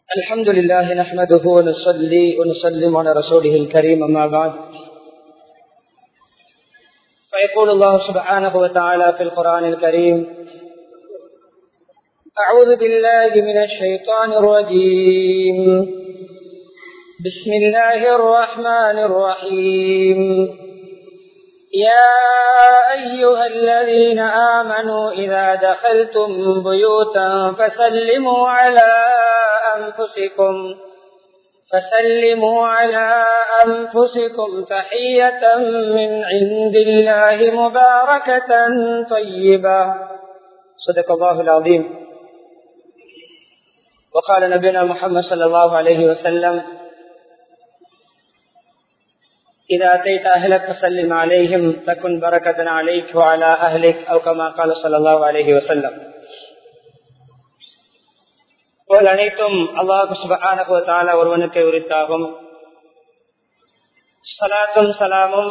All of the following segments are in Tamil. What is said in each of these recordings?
الحمد لله نحمده ونصلي ونسلم على رسوله الكريم أما بعد فيقول الله سبحانه وتعالى في القرآن الكريم أعوذ بالله من الشيطان الرجيم بسم الله الرحمن الرحيم يا أيها الذين آمنوا إذا دخلتم بيوتا فسلموا على أنفسكم فسلموا على أنفسكم تحية من عند الله مباركة طيبة صدق الله العظيم وقال نبينا محمد صلى الله عليه وسلم إذا أتيت أهلك فسلم عليهم تكن بركة عليك وعلى أهلك أو كما قال صلى الله عليه وسلم போல் அனைத்தும் அல்லாஹு சுபகான ஒருவனுக்கு உரித்தாகும் சலாத்தும் சலாமும்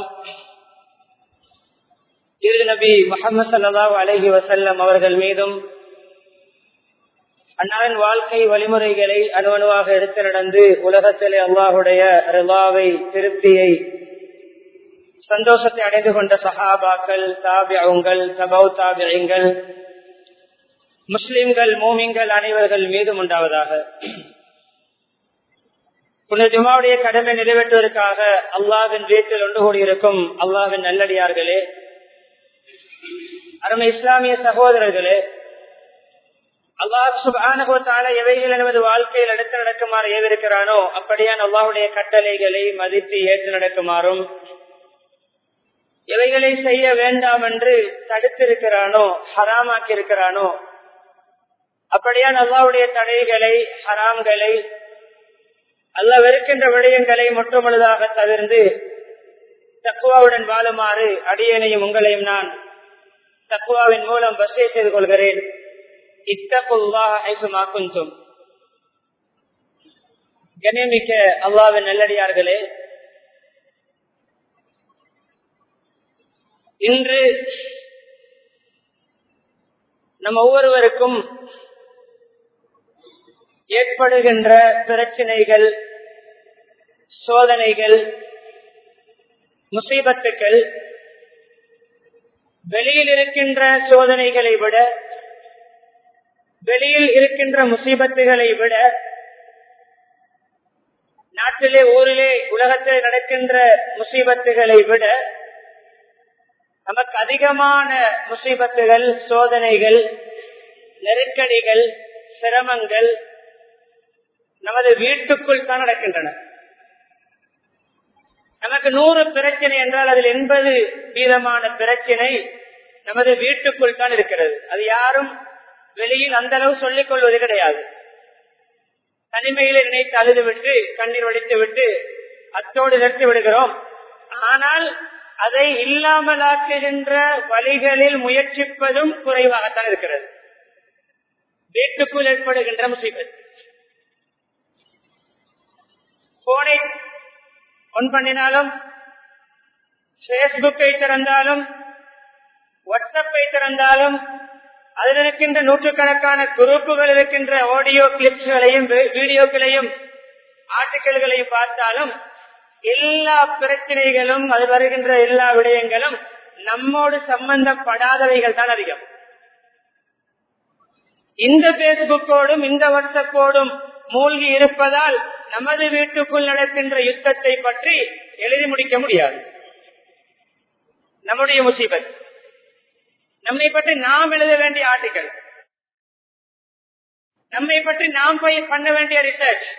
இரு நபி முகமது சல்லாஹ் அலஹி வசல்லம் அவர்கள் மீதும் அன்னாரின் வாழ்க்கை வழிமுறைகளை அணுவணுவாக எடுத்து நடந்து உலகத்திலே அல்லாஹுடைய ரிவாவை திருப்தியை சந்தோஷத்தை அடைந்து கொண்ட சஹாபாக்கள் தாபியங்கள் தபௌ தாபியங்கள் முஸ்லிம்கள் மோமிங்கள் அனைவர்கள் மீதும் உண்டாவதாக புனிதமாவுடைய கடமை நிறைவேற்றுவதற்காக அல்லாவின் வீட்டில் ஒன்று கூடியிருக்கும் அல்லாவின் நல்லடியார்களே அருமை இஸ்லாமிய சகோதரர்களே அல்லாஹ் எவைகள் எனது வாழ்க்கையில் எடுத்து நடக்குமாறு ஏவிருக்கிறானோ அப்படியான் அல்லாஹுடைய கட்டளைகளை மதித்து ஏற்று நடக்குமாறும் எவைகளை செய்ய வேண்டாம் என்று தடுத்திருக்கிறானோ ஹராமாக்கி இருக்கிறானோ அப்படியான் அல்லாவுடைய தடைகளை ஹராம்களை அல்ல வெறுக்கின்ற விடயங்களை முற்றுமுழுதாக தவிர்ந்து தக்குவாவுடன் வாழுமாறு அடியனையும் உங்களையும் நான் தக்குவாவின் மூலம் வசதி செய்து கொள்கிறேன் இத்தகுல்லாஹும் கண்ணியமிக்க அல்லாவின் நல்லடியார்களே இன்று நம்ம ஒவ்வொருவருக்கும் ஏற்படுகின்ற பிரச்சனைகள் சோதனைகள் முசீபத்துக்கள் வெளியில் இருக்கின்ற சோதனைகளை விட வெளியில் இருக்கின்ற முசீபத்துகளை விட நாட்டிலே ஊரிலே உலகத்திலே நடக்கின்ற முசீபத்துகளை விட நமக்கு அதிகமான முசீபத்துகள் சோதனைகள் நெருக்கடிகள் சிரமங்கள் நமது வீட்டுக்குள் தான் நடக்கின்றன நமக்கு நூறு பிரச்சனை என்றால் அதில் எண்பது வீதமான பிரச்சனை நமது வீட்டுக்குள் தான் இருக்கிறது அது யாரும் வெளியில் அந்த அளவு சொல்லிக் கொள்வது கிடையாது தனிமையில நினைத்து அழுது விட்டு கண்ணீர் ஒழித்து விட்டு அத்தோடு நிறுத்தி விடுகிறோம் ஆனால் அதை இல்லாமலாக்குகின்ற வழிகளில் முயற்சிப்பதும் குறைவாகத்தான் இருக்கிறது வீட்டுக்குள் ஏற்படுகின்ற முசீபத் போனை ஒன் பண்ணினாலும் பேஸ்புக்கை திறந்தாலும் வாட்ஸ்அப்பை திறந்தாலும் அதில் இருக்கின்ற நூற்றுக்கணக்கான குரூப்புகள் இருக்கின்ற ஆடியோ கிளிப்ஸ்களையும் வீடியோக்களையும் ஆர்டிக்கல்களையும் பார்த்தாலும் எல்லா பிரச்சனைகளும் அது வருகின்ற எல்லா விடயங்களும் நம்மோடு சம்பந்தப்படாதவைகள் தான் அதிகம் இந்த பேஸ்புக்கோடும் இந்த வாட்ஸ்அப்போடும் மூழ்கி இருப்பதால் நமது வீட்டுக்குள் நடக்கின்ற யுத்தத்தை பற்றி எழுதி முடிக்க முடியாது நம்முடைய முசீபத் நம்மை பற்றி நாம் எழுத வேண்டிய ஆர்டிக்கல் நம்மை பற்றி நாம் போய் பண்ண வேண்டிய ரிசர்ச்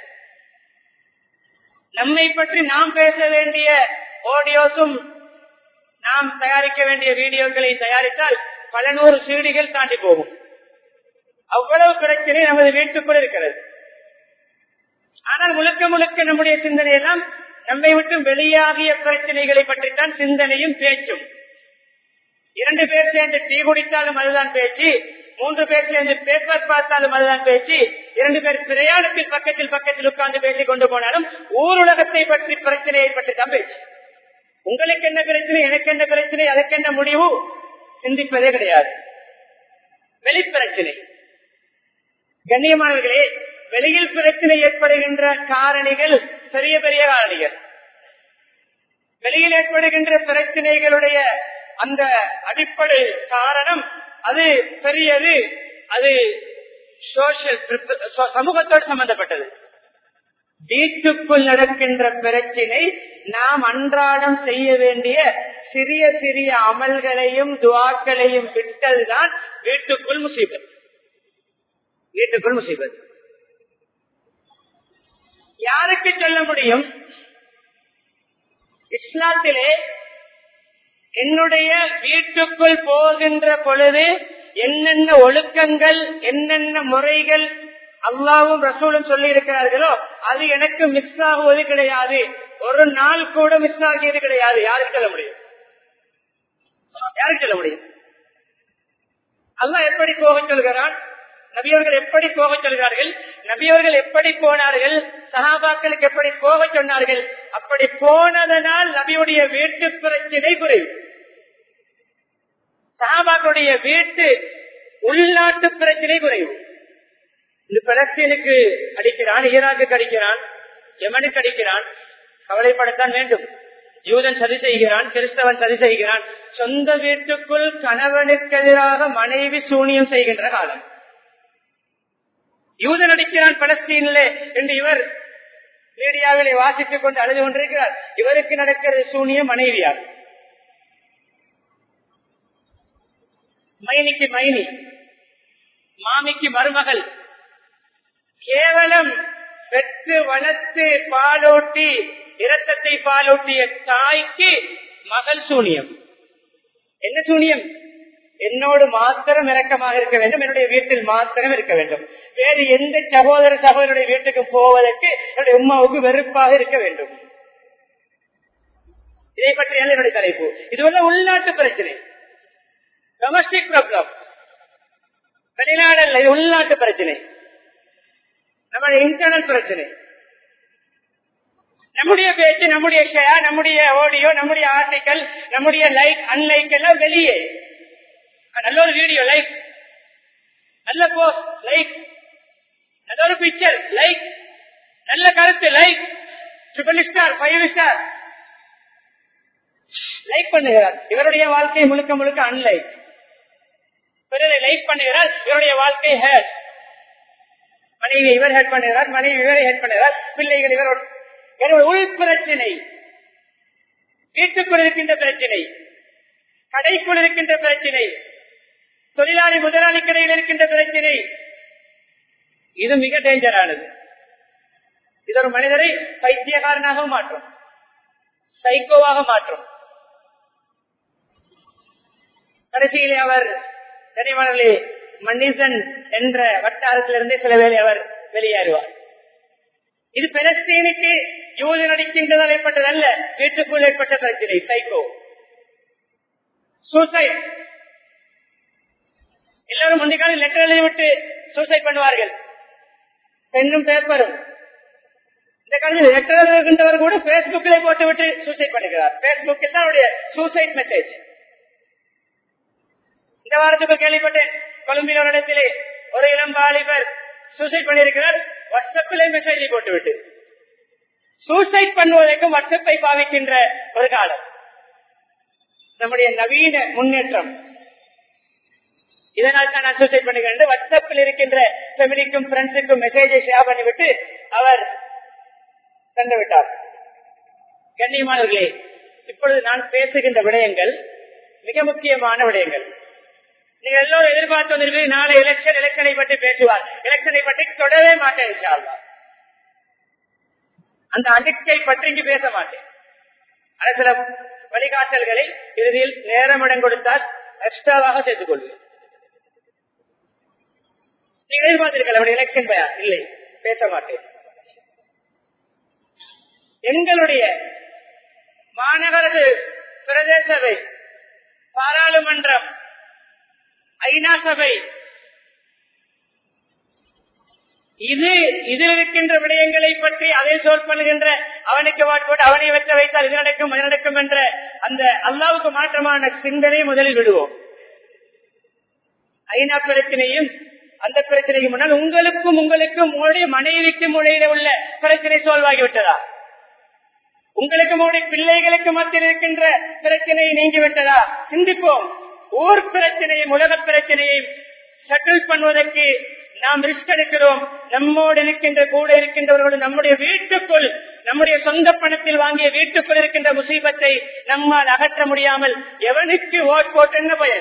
நம்மை பற்றி நாம் பேச வேண்டிய ஆடியோஸும் நாம் தயாரிக்க வேண்டிய வீடியோக்களை தயாரித்தால் பல நூறு சீடிகள் தாண்டி போகும் அவ்வளவு பிரச்சனை நமது வீட்டுக்குள் இருக்கிறது ஆனால் முழுக்க முழுக்க நம்முடைய சிந்தனை எல்லாம் நம்மை விட்டு வெளியாகிய பிரச்சனைகளை பற்றித்தான் சிந்தனையும் பேச்சும் இரண்டு பேர் சேர்ந்து டீ குடித்தாலும் அதுதான் பேச்சு மூன்று பேர் சேர்ந்து பேப்பர் பார்த்தாலும் அதுதான் பேச்சு இரண்டு பேர் பிரயாணத்தில் பக்கத்தில் பக்கத்தில் உட்கார்ந்து பேசிக் கொண்டு போனாலும் ஊர் உலகத்தை பற்றி பிரச்சனையை பற்றி தான் பேச்சு உங்களுக்கு என்ன பிரச்சனை எனக்கு என்ன பிரச்சனை அதற்கு என்ன முடிவு சிந்திப்பதே கிடையாது வெளிப்பிரச்சனை கண்ணியமானவர்களே வெளியில் பிரச்சனை ஏற்படுகின்ற காரணிகள் பெரிய பெரிய காரணிகள் வெளியில் ஏற்படுகின்ற பிரச்சனைகளுடைய அந்த அடிப்படை காரணம் அது பெரியது அது சோசியல் சமூகத்தோடு சம்பந்தப்பட்டது வீட்டுக்குள் நடக்கின்ற பிரச்சினை நாம் அன்றாடம் செய்ய வேண்டிய சிறிய சிறிய அமல்களையும் துவாக்களையும் விட்டதுதான் வீட்டுக்குள் முசீபத் வீட்டுக்குள் முசீபத் யாருக்கு சொல்ல முடியும் இஸ்லாத்திலே என்னுடைய வீட்டுக்குள் போகின்ற பொழுது என்னென்ன ஒழுக்கங்கள் என்னென்ன முறைகள் அல்லாவும் ரசூலும் சொல்லி இருக்கிறார்களோ அது எனக்கு மிஸ் ஆகுவது கிடையாது ஒரு நாள் கூட மிஸ் ஆகியது கிடையாது யாருக்கு சொல்ல முடியும் யாருக்கு சொல்ல முடியும் அல்லா எப்படி போக சொல்கிறான் நபியவர்கள் எப்படி போக சொல்கிறார்கள் நபியவர்கள் எப்படி போனார்கள் சகாபாக்களுக்கு எப்படி போக சொன்னார்கள் அப்படி போனதனால் நபியுடைய வீட்டு பிரச்சனை குறைவு சகாபாக்களுடைய வீட்டு உள்நாட்டு பிரச்சனை குறைவு இந்த பலஸ்தீனுக்கு அடிக்கிறான் ஈராக்கு அடிக்கிறான் எமனுக்கு அடிக்கிறான் கவலைப்படத்தான் வேண்டும் யூதன் சதி செய்கிறான் கிறிஸ்தவன் சதி செய்கிறான் சொந்த வீட்டுக்குள் கணவனுக்கு எதிராக மனைவி சூனியம் செய்கின்ற காலம் யூதன் அடிக்கிறான் பலஸ்தீனிலே என்று இவர் மீடியாவிலே வாசித்துக் கொண்டு அழுது கொண்டிருக்கிறார் இவருக்கு நடக்கிறது சூனியம் மனைவியார் மைனிக்கு மைனி மாமிக்கு மருமகள் கேவலம் பெற்று வளர்த்து பாலூட்டி இரத்தத்தை பாலூட்டிய தாய்க்கு மகள் சூனியம் என்ன சூனியம் என்னோடு மாத்திரம் இறக்கமாக இருக்க வேண்டும் என்னுடைய வீட்டில் மாத்திரம் இருக்க வேண்டும் வேறு எந்த சகோதர சகோதரனுடைய வீட்டுக்கு போவதற்கு என்னுடைய உமாவுக்கு வெறுப்பாக இருக்க வேண்டும் இதை பற்றி என்னுடைய தலைப்பு இது வந்து உள்நாட்டு பிரச்சனை டொமஸ்டிக் ப்ராப்ளம் வெளிநாடல்ல இது உள்நாட்டு பிரச்சனை நம்முடைய இன்டர்னல் பிரச்சனை நம்முடைய பேச்சு நம்முடைய ஷேர் நம்முடைய ஆடியோ நம்முடைய ஆர்டிக்கல் நம்முடைய லைக் அன்லைக் எல்லாம் வெளியே நல்ல ஒரு வீடியோ லைக் நல்ல போஸ்ட் லைக் நல்ல ஒரு பிக்சர் லைக் நல்ல கருத்து like triple star five star like பண்ணுகிறார் இவருடைய வாழ்க்கை முழுக்க முழுக்க அன்லைக் பிறரை லைக் பண்ணுகிறார் இவருடைய வாழ்க்கை ஹேட் மனைவி இவர் ஹெல்ப் பண்ணுகிறார் மனைவி இவரை ஹெல்ப் பண்ணுகிறார் பிள்ளைகள் இவர் உள் பிரச்சனை வீட்டுக்குள் இருக்கின்ற பிரச்சனை கடைக்குள் இருக்கின்ற பிரச்சனை தொழிலாளி முதலாளி கடையில் இருக்கின்ற பிரச்சனை இது மிக டேஞ்சரானது இது ஒரு மனிதரை பைத்தியகாரனாக மாற்றும் சைக்கோவாக மாற்றும் கடைசியிலே அவர் கனிமணலே மன்னிசன் என்ற வட்டாரத்திலிருந்து சில வேலை அவர் வெளியேறுவார் இது பெலஸ்தீனுக்கு யூது நடிக்கின்றதால் ஏற்பட்டதல்ல வீட்டுக்குள் ஏற்பட்ட பிரச்சனை சைக்கோ சூசைட் எல்லாரும் முந்தைய லெட்டர் எழுதி விட்டு சூசைட் பண்ணுவார்கள் பெண்ணும் பேப்பரும் இந்த காலத்தில் லெட்டர் எழுதுகின்றவர் கூட பேஸ்புக்கிலே போட்டு விட்டு சூசைட் பண்ணுகிறார் பேஸ்புக்கில் தான் அவருடைய சூசைட் மெசேஜ் இந்த வாரத்துக்கு கேள்விப்பட்டேன் கொழும்பில் ஒரு இடத்திலே ஒரு இளம் வாலிபர் சூசைட் பண்ணியிருக்கிறார் வாட்ஸ்அப்பிலே மெசேஜை போட்டுவிட்டு சூசைட் பண்ணுவதற்கும் வாட்ஸ்அப்பை பாவிக்கின்ற ஒரு காலம் நம்முடைய நவீன முன்னேற்றம் இதனால் தான் நான் சூசைட் பண்ணுகிறேன் வாட்ஸ்அப்பில் இருக்கின்ற ஃபெமிலிக்கும் ஃப்ரெண்ட்ஸுக்கும் மெசேஜை ஷேர் பண்ணிவிட்டு அவர் சென்று விட்டார் கண்ணியமானவர்களே இப்பொழுது நான் பேசுகின்ற விடயங்கள் மிக முக்கியமான விடயங்கள் நீங்க எல்லோரும் எதிர்பார்த்து வந்திருக்கு நாளை எலெக்ஷன் எலெக்ஷனை பற்றி பேசுவார் எலெக்ஷனை பற்றி தொடவே மாட்டேன் இன்ஷால்லா. அந்த அடுக்கை பற்றி இங்கு பேச மாட்டேன் அது சில வழிகாட்டல்களை இறுதியில் நேரம் இடம் கொடுத்தால் எக்ஸ்ட்ராவாக சேர்த்துக் கொள்வேன் நீங்க எதிர்பார்த்திருக்கலாம் எலெக்ஷன் பயா இல்லை பேச மாட்டேன் எங்களுடைய மாநகர பிரதேச சபை பாராளுமன்றம் ஐநா சபை இது இதில் இருக்கின்ற விடயங்களை பற்றி அதை சோல் பண்ணுகின்ற அவனுக்கு வாட்போட்டு அவனை வெற்ற வைத்தால் இது நடக்கும் அது நடக்கும் என்ற அந்த அல்லாவுக்கு மாற்றமான சிந்தனை முதலில் விடுவோம் ஐநா பிரச்சனையும் அந்த பிரச்சனைக்கு முன்னால் உங்களுக்கும் உங்களுக்கும் உங்களுடைய மனைவிக்கும் இடையில உள்ள பிரச்சனை சோல்வாகி விட்டதா உங்களுக்கு உங்களுடைய பிள்ளைகளுக்கு மத்தியில் இருக்கின்ற பிரச்சனை நீங்கி விட்டதா சிந்திப்போம் ஊர் பிரச்சனையும் உலக பிரச்சனையும் செட்டில் பண்ணுவதற்கு நாம் ரிஸ்க் எடுக்கிறோம் நம்மோடு இருக்கின்ற கூட இருக்கின்றவர்களோடு நம்முடைய வீட்டுக்குள் நம்முடைய சொந்த பணத்தில் வாங்கிய வீட்டுக்குள் இருக்கின்ற முசீபத்தை நம்மால் அகற்ற முடியாமல் எவனுக்கு ஓட் போட்டு என்ன பயன்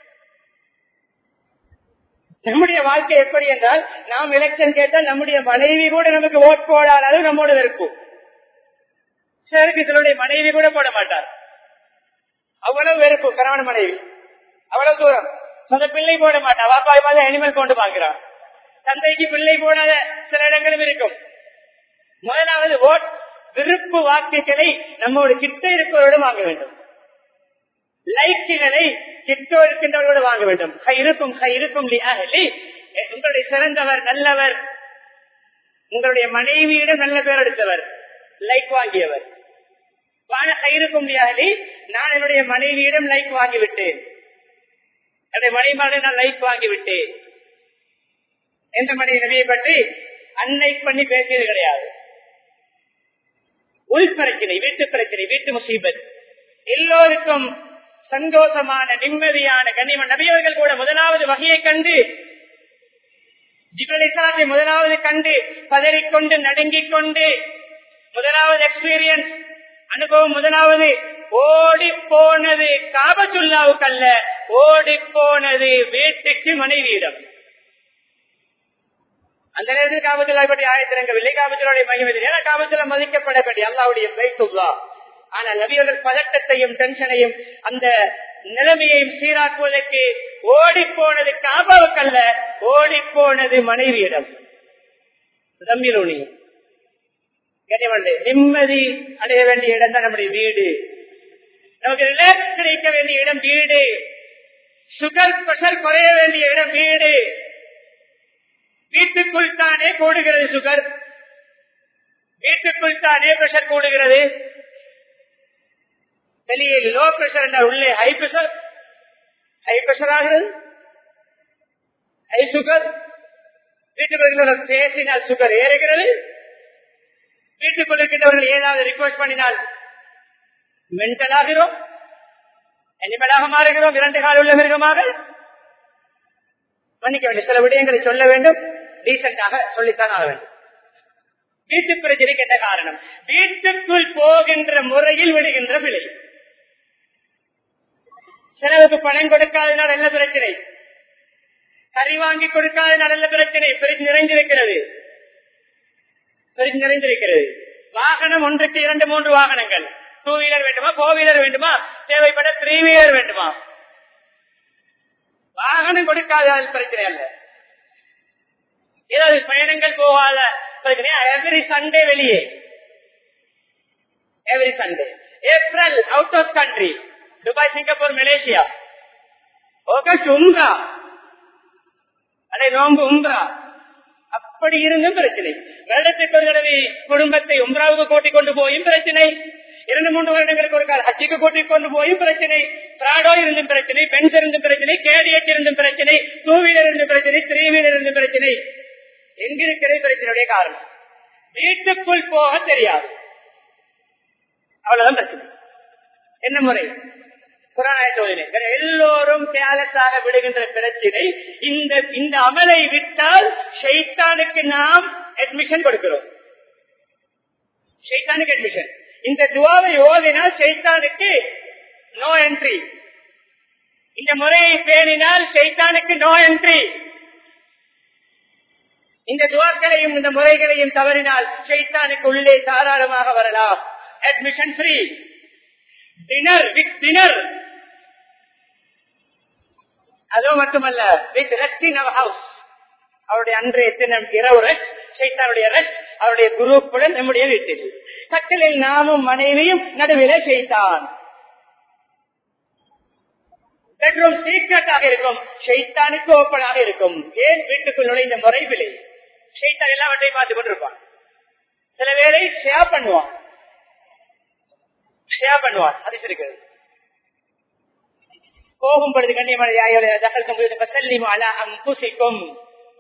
நம்முடைய வாழ்க்கை எப்படி என்றால் நாம் எலெக்ஷன் கேட்டால் நம்முடைய மனைவி கூட நமக்கு ஓட் போடாத நம்மோடு இருக்கும் சிலருக்கு சிலருடைய மனைவி கூட போட மாட்டார் அவ்வளவு வெறுப்பு கணவன் மனைவி அவ்வளவு தூரம் சொந்த பிள்ளை போட மாட்டா வாப்பா பார்த்து அனிமல் கொண்டு பார்க்கிறான் தந்தைக்கு பிள்ளை போடாத சில இடங்களும் இருக்கும் முதலாவது ஓட் விருப்பு வாக்குகளை நம்மோடு கிட்ட இருப்பவரோடு வாங்க வேண்டும் லைக்குகளை கிட்டோ இருக்கின்றவர்களோடு வாங்க வேண்டும் இருக்கும் இருக்கும் உங்களுடைய சிறந்தவர் நல்லவர் உங்களுடைய மனைவியிடம் நல்ல பேர் எடுத்தவர் லைக் வாங்கியவர் வாழ கயிறுக்கும் வியாதி நான் என்னுடைய மனைவியிடம் லைக் வாங்கிவிட்டேன் என்னுடைய மனைவியோட நான் லைக் வாங்கிவிட்டேன் எந்த மனைவி நபியை பற்றி அன்லைக் பண்ணி பேசியது கிடையாது உள் பிரச்சனை வீட்டு பிரச்சனை வீட்டு முசீபத் எல்லோருக்கும் சந்தோஷமான நிம்மதியான கண்ணியமன் நபியவர்கள் கூட முதலாவது வகையை கண்டு ஜிபலிசாத்தை முதலாவது கண்டு பதறிக்கொண்டு நடுங்கிக் கொண்டு முதலாவது எக்ஸ்பீரியன்ஸ் அனுபவம் முதலாவது ஓடி போனது காபத்துல்லாவுக்கு அல்ல ஓடி போனது வீட்டுக்கு மனைவியிடம் அந்த நேரத்தில் காபத்துல்லா பற்றி ஆயத்திறங்கவில்லை காபத்துடைய மகிமை ஏன்னா காபத்துல மதிக்கப்படப்படி அல்லாவுடைய பைத்துல்லா ஆனால் நபியர்கள் பதட்டத்தையும் டென்ஷனையும் அந்த நிலைமையையும் சீராக்குவதற்கு ஓடி போனது காபாவுக்கல்ல ஓடி போனது மனைவியிடம் தம்பிலோனி கனிவண்டே நிம்மதி அடைய வேண்டிய இடம் தான் நம்முடைய வீடு நமக்கு ரிலாக்ஸ் கிடைக்க வேண்டிய இடம் வீடு சுகர் பிரஷர் குறைய வேண்டிய இடம் வீடு வீட்டுக்குள் தானே கூடுகிறது சுகர் வீட்டுக்குள் தானே பிரஷர் கூடுகிறது வெளியே லோ பிரஷர் என்றால் உள்ளே ஹை பிரஷர் ஹை பிரஷர் ஆகிறது ஹை சுகர் வீட்டுக்குள்ள பேசினால் சுகர் ஏறுகிறது வீட்டுக்குள் இருக்கின்றவர்கள் ஏதாவது ரிக்வஸ்ட் பண்ணினால் மென்டல் ஆகிறோம் அனிமலாக மாறுகிறோம் இரண்டு கால உள்ள மிருகமாக மன்னிக்க வேண்டும் சில விடயங்களை சொல்ல வேண்டும் டீசென்டாக சொல்லித்தான் ஆக வேண்டும் வீட்டு பிரச்சனைக்கு என்ன காரணம் வீட்டுக்குள் போகின்ற முறையில் விடுகின்ற விலை செலவுக்கு பணம் கொடுக்காதனால் என்ன பிரச்சனை கறி வாங்கி கொடுக்காதனால் என்ன பிரச்சனை பிரிச்சு நிறைந்திருக்கிறது பிரிச்சு நிறைந்திருக்கிறது வாகனம் ஒன்றுக்கு இரண்டு மூன்று வாகனங்கள் டூ வீலர் வேண்டுமா போர் வீலர் வேண்டுமா தேவைப்பட த்ரீ வீலர் வேண்டுமா வாகனம் கொடுக்காத பிரச்சனை அல்ல ஏதாவது பயணங்கள் போகாத பிரச்சனை எவ்ரி சண்டே வெளியே every Sunday April out of country Dubai Singapore Malaysia August உம்ரா அடே நோம்பு உம்ரா அப்படி இருந்தும் பிரச்சனை வருடத்துக்கு ஒரு தடவை குடும்பத்தை உம்ராவுக்கு கூட்டிக் கொண்டு போயும் பிரச்சனை இரண்டு மூன்று வருடங்களுக்கு ஒரு கால ஹஜ்ஜிக்கு கூட்டிக் கொண்டு போயும் பிரச்சனை பிராடோ இருந்தும் பிரச்சனை பென்ஸ் இருந்தும் பிரச்சனை கேடியட் இருந்தும் பிரச்சனை டூ வீலர் இருந்தும் பிரச்சனை த்ரீ வீலர் இருந்தும் பிரச்சனை எங்கிருக்கிற பிரச்சனையுடைய காரணம் வீட்டுக்குள் போக தெரியாது அவ்வளவுதான் பிரச்சனை என்ன முறை எல்லோரும் கேலஸாக விடுகின்ற பிரச்சனை இந்த இந்த அமலை விட்டால் ஷைத்தானுக்கு நாம் அட்மிஷன் கொடுக்கிறோம் ஷைத்தானுக்கு அட்மிஷன் இந்த துவாவை ஓதினால் ஷைத்தானுக்கு நோ என்ட்ரி இந்த முறையை பேணினால் ஷைத்தானுக்கு நோ என்ட்ரி இந்த துவாக்களையும் இந்த முறைகளையும் தவறினால் ஷைத்தானுக்கு உள்ளே தாராளமாக வரலாம் admission free dinner with dinner அதோ மட்டுமல்ல with rest in our house அவருடைய அன்றைய தினம் இரவு ரெஸ்ட் சைத்தானுடைய ரெஸ்ட் அவருடைய குரூப்புடன் நம்முடைய வீட்டில் கட்டலில் நாமும் மனைவியும் நடுவிலே செய்தான் பெட்ரூம் சீக்கிரட்டாக இருக்கும் ஷைத்தானுக்கு ஓப்பனாக இருக்கும் ஏன் வீட்டுக்குள் நுழைந்த முறை விலை ஷைத்தான் எல்லாவற்றையும் பார்த்துக் கொண்டிருப்பான் சில வேலை ஷேர் பண்ணுவான் ஷேர் பண்ணுவான் அது இருக்கிறது போகும் பொழுது கண்ணியமான யாயோட தகவல் பூசிக்கும்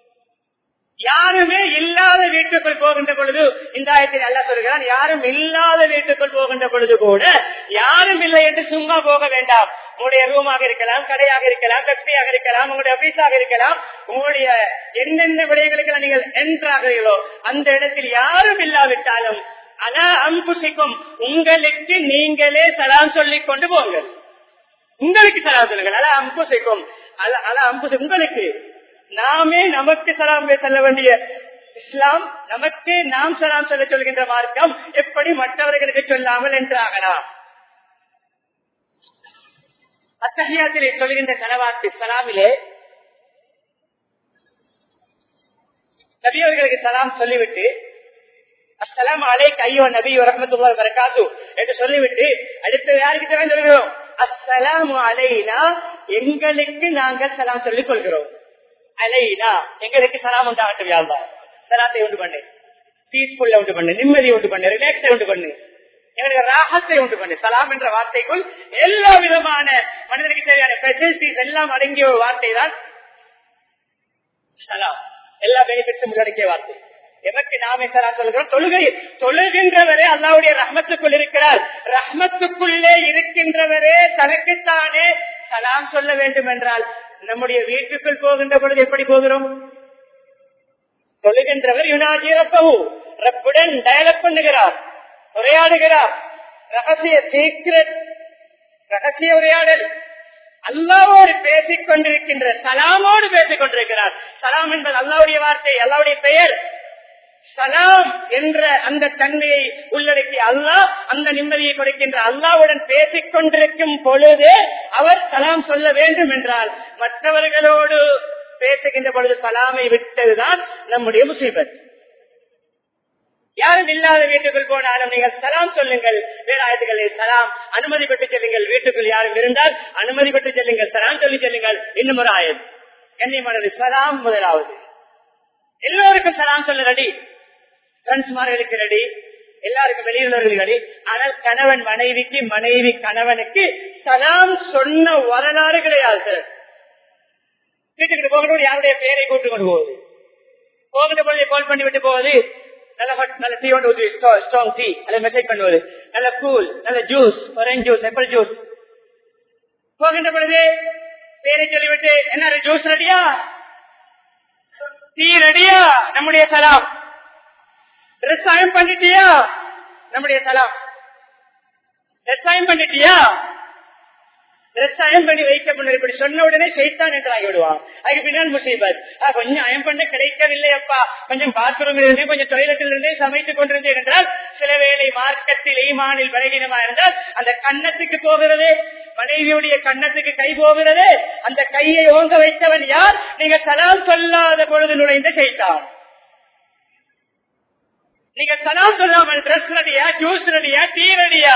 யாருமே இல்லாத வீட்டுக்குள் போகின்ற பொழுது இந்த ஆயத்தில் அல்ல சொல்கிறான் யாரும் இல்லாத வீட்டுக்குள் போகின்ற பொழுது கூட யாரும் இல்லை என்று சும்மா போக வேண்டாம் உங்களுடைய ரூமாக இருக்கலாம் கடையாக இருக்கலாம் பெப்டியாக இருக்கலாம் உங்களுடைய ஆபீஸாக இருக்கலாம் உங்களுடைய என்னென்ன விடயங்களுக்கு நீங்கள் என்றாகிறீர்களோ அந்த இடத்தில் யாரும் இல்லாவிட்டாலும் அலா அம்புசிக்கும் உங்களுக்கு நீங்களே சலாம் சொல்லிக் கொண்டு போங்கள் உங்களுக்கு சலாம் சொல்லுங்கள் அலா அம்புசிக்கும் அல அல அம்புசி உங்களுக்கு நாமே நமக்கு சலாம் சொல்ல வேண்டிய இஸ்லாம் நமக்கு நாம் சலாம் சொல்ல சொல்கின்ற மார்க்கம் எப்படி மற்றவர்களுக்கு சொல்லாமல் என்றாகலாம் அத்தகையத்திலே சொல்கின்ற கனவாத்து சலாமிலே நபியவர்களுக்கு சலாம் சொல்லிவிட்டு அஸ்லாம் அலைக் ஐயோ நபி வரமத்துல்லா வரகாத்து என்று சொல்லிவிட்டு அடுத்து யாருக்கு தான் சொல்கிறோம் அஸ்லாம் அலைனா எங்களுக்கு நாங்கள் சலாம் சொல்லிக் கொள்கிறோம் அலைனா எங்களுக்கு சலாம் உண்டாகட்டும் யாழ்வா சலாத்தை உண்டு பண்ணு பீஸ்ஃபுல்ல உண்டு பண்ணு நிம்மதியை உண்டு பண்ணு ரிலாக்ஸை உண்டு பண்ணு எங்களுக்கு ராகத்தை உண்டு பண்ணு சலாம் என்ற வார்த்தைக்குள் எல்லா விதமான மனிதனுக்கு தேவையான பெசிலிட்டிஸ் எல்லாம் அடங்கிய ஒரு வார்த்தை தான் சலாம் எல்லா பெனிஃபிட்ஸும் உள்ளடக்கிய வார்த்தை எமக்கு நாமே சலாம் சொல்கிறோம் தொழுகை தொழுகின்றவரே அல்லாவுடைய ரஹ்மத்துக்குள் இருக்கிறார் ரஹ்மத்துக்குள்ளே இருக்கின்றவரே தனக்குத்தானே சலாம் சொல்ல வேண்டும் என்றால் நம்முடைய வீட்டுக்குள் போகின்ற பொழுது எப்படி போகிறோம் தொழுகின்றவர் யுனாஜி ரப்பவு ரப்புடன் டயலப் பண்ணுகிறார் உரையாடுகிறார் ரகசிய சீக்கிரட் ரகசிய உரையாடல் அல்லாவோடு பேசிக் கொண்டிருக்கின்ற சலாமோடு பேசிக் கொண்டிருக்கிறார் சலாம் என்பது அல்லாவுடைய வார்த்தை அல்லாவுடைய பெயர் சலாம் என்ற அந்த தன்மையை உள்ளடக்கி அல்லாஹ் அந்த நிம்மதியை கொடுக்கின்ற அல்லாவுடன் பேசிக் கொண்டிருக்கும் பொழுது அவர் சலாம் சொல்ல வேண்டும் என்றால் மற்றவர்களோடு பேசுகின்ற பொழுது சலாமை விட்டதுதான் நம்முடைய முசீபத் யாரும் இல்லாத வீட்டுக்குள் போனாலும் நீங்கள் சலாம் சொல்லுங்கள் வேலாயத்துக்களை சலாம் அனுமதி பெற்று செல்லுங்கள் வீட்டுக்குள் யாரும் இருந்தால் அனுமதி பெற்று செல்லுங்கள் சலாம் சொல்லி செல்லுங்கள் இன்னும் ஒரு ஆயது கண்ணியமானது சலாம் முதலாவது எல்லோருக்கும் சலாம் சொல்ல ரெடி பிரெண்ட்ஸ்மார்களுக்கு ரெடி எல்லாருக்கும் வெளியுள்ளவர்கள் ரெடி ஆனால் கணவன் மனைவிக்கு மனைவி கணவனுக்கு சலாம் சொன்ன வரலாறு கிடையாது சார் வீட்டுக்கு போகணும் யாருடைய பெயரை கூட்டு கொண்டு போகுது போகின்ற பொழுது கால் பண்ணி விட்டு போவது நல்ல நல்ல டீ ஒன்று ஊற்றி ஸ்ட்ராங் டீ அதை மெசேஜ் பண்ணுவது நல்ல கூல் நல்ல juice orange juice apple juice போகின்ற பொழுது பேரை சொல்லிவிட்டு என்ன ஜூஸ் ரெடியா டீ ரெடியா நம்முடைய சலாம் ட்ரெஸ் அயம் பண்ணிட்டியா நம்முடைய சலாம் ட்ரெஸ் அயம் பண்ணிட்டியா ட்ரெஸ் அயம் பண்ணி வைக்க முன்னாடி இப்படி சொன்ன உடனே செய்தான் என்று ஆகிவிடுவான் அதுக்கு பின்னால் முசீபத் கொஞ்சம் அயம் பண்ண கிடைக்கவில்லை அப்பா கொஞ்சம் பாத்ரூம் இருந்து கொஞ்சம் டொய்லெட்டில் இருந்து சமைத்துக் கொண்டிருந்தேன் என்றால் சில வேளை மார்க்கத்தில் ஈமானில் பலகீனமா இருந்தால் அந்த கன்னத்துக்கு போகிறது மனைவியுடைய கன்னத்துக்கு கை போகிறது அந்த கையை ஓங்க வைத்தவன் யார் நீங்க சலாம் சொல்லாத பொழுது நுழைந்த செய்தான் நீங்க சலாம் சொல்லாமல் ட்ரெஸ் ரெடியா ஜூஸ் ரெடியா டீ ரெடியா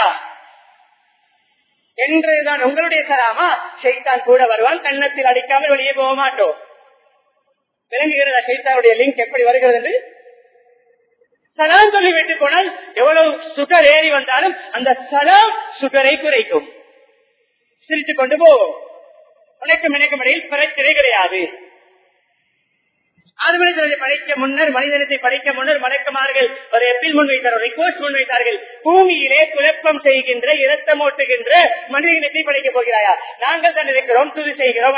என்றுதான் உங்களுடைய சலாமா சைத்தான் கூட வருவான் கன்னத்தில் அடிக்காமல் வெளியே போக மாட்டோம் விளங்குகிறதா சைத்தாவுடைய லிங்க் எப்படி வருகிறது என்று சலாம் சொல்லி விட்டு போனால் எவ்வளவு சுகர் ஏறி வந்தாலும் அந்த சலாம் சுகரை குறைக்கும் சிரித்துக் கொண்டு போவோம் உனக்கும் எனக்கும் இடையில் பிரச்சனை கிடையாது ஆதமனிதர்களை படைக்க முன்னர் மனிதனத்தை படைக்க முன்னர் மலக்குமார்கள் ஒரு எப்பீல் முன்வைத்தார் ஒரு ரிக்வஸ்ட் முன்வைத்தார்கள் பூமியிலே குழப்பம் செய்கின்ற இரத்தமோட்டுகின்ற மனிதனத்தை படைக்கப் போகிறாயா நாங்கள் தான் இருக்கிறோம் துதி செய்கிறோம்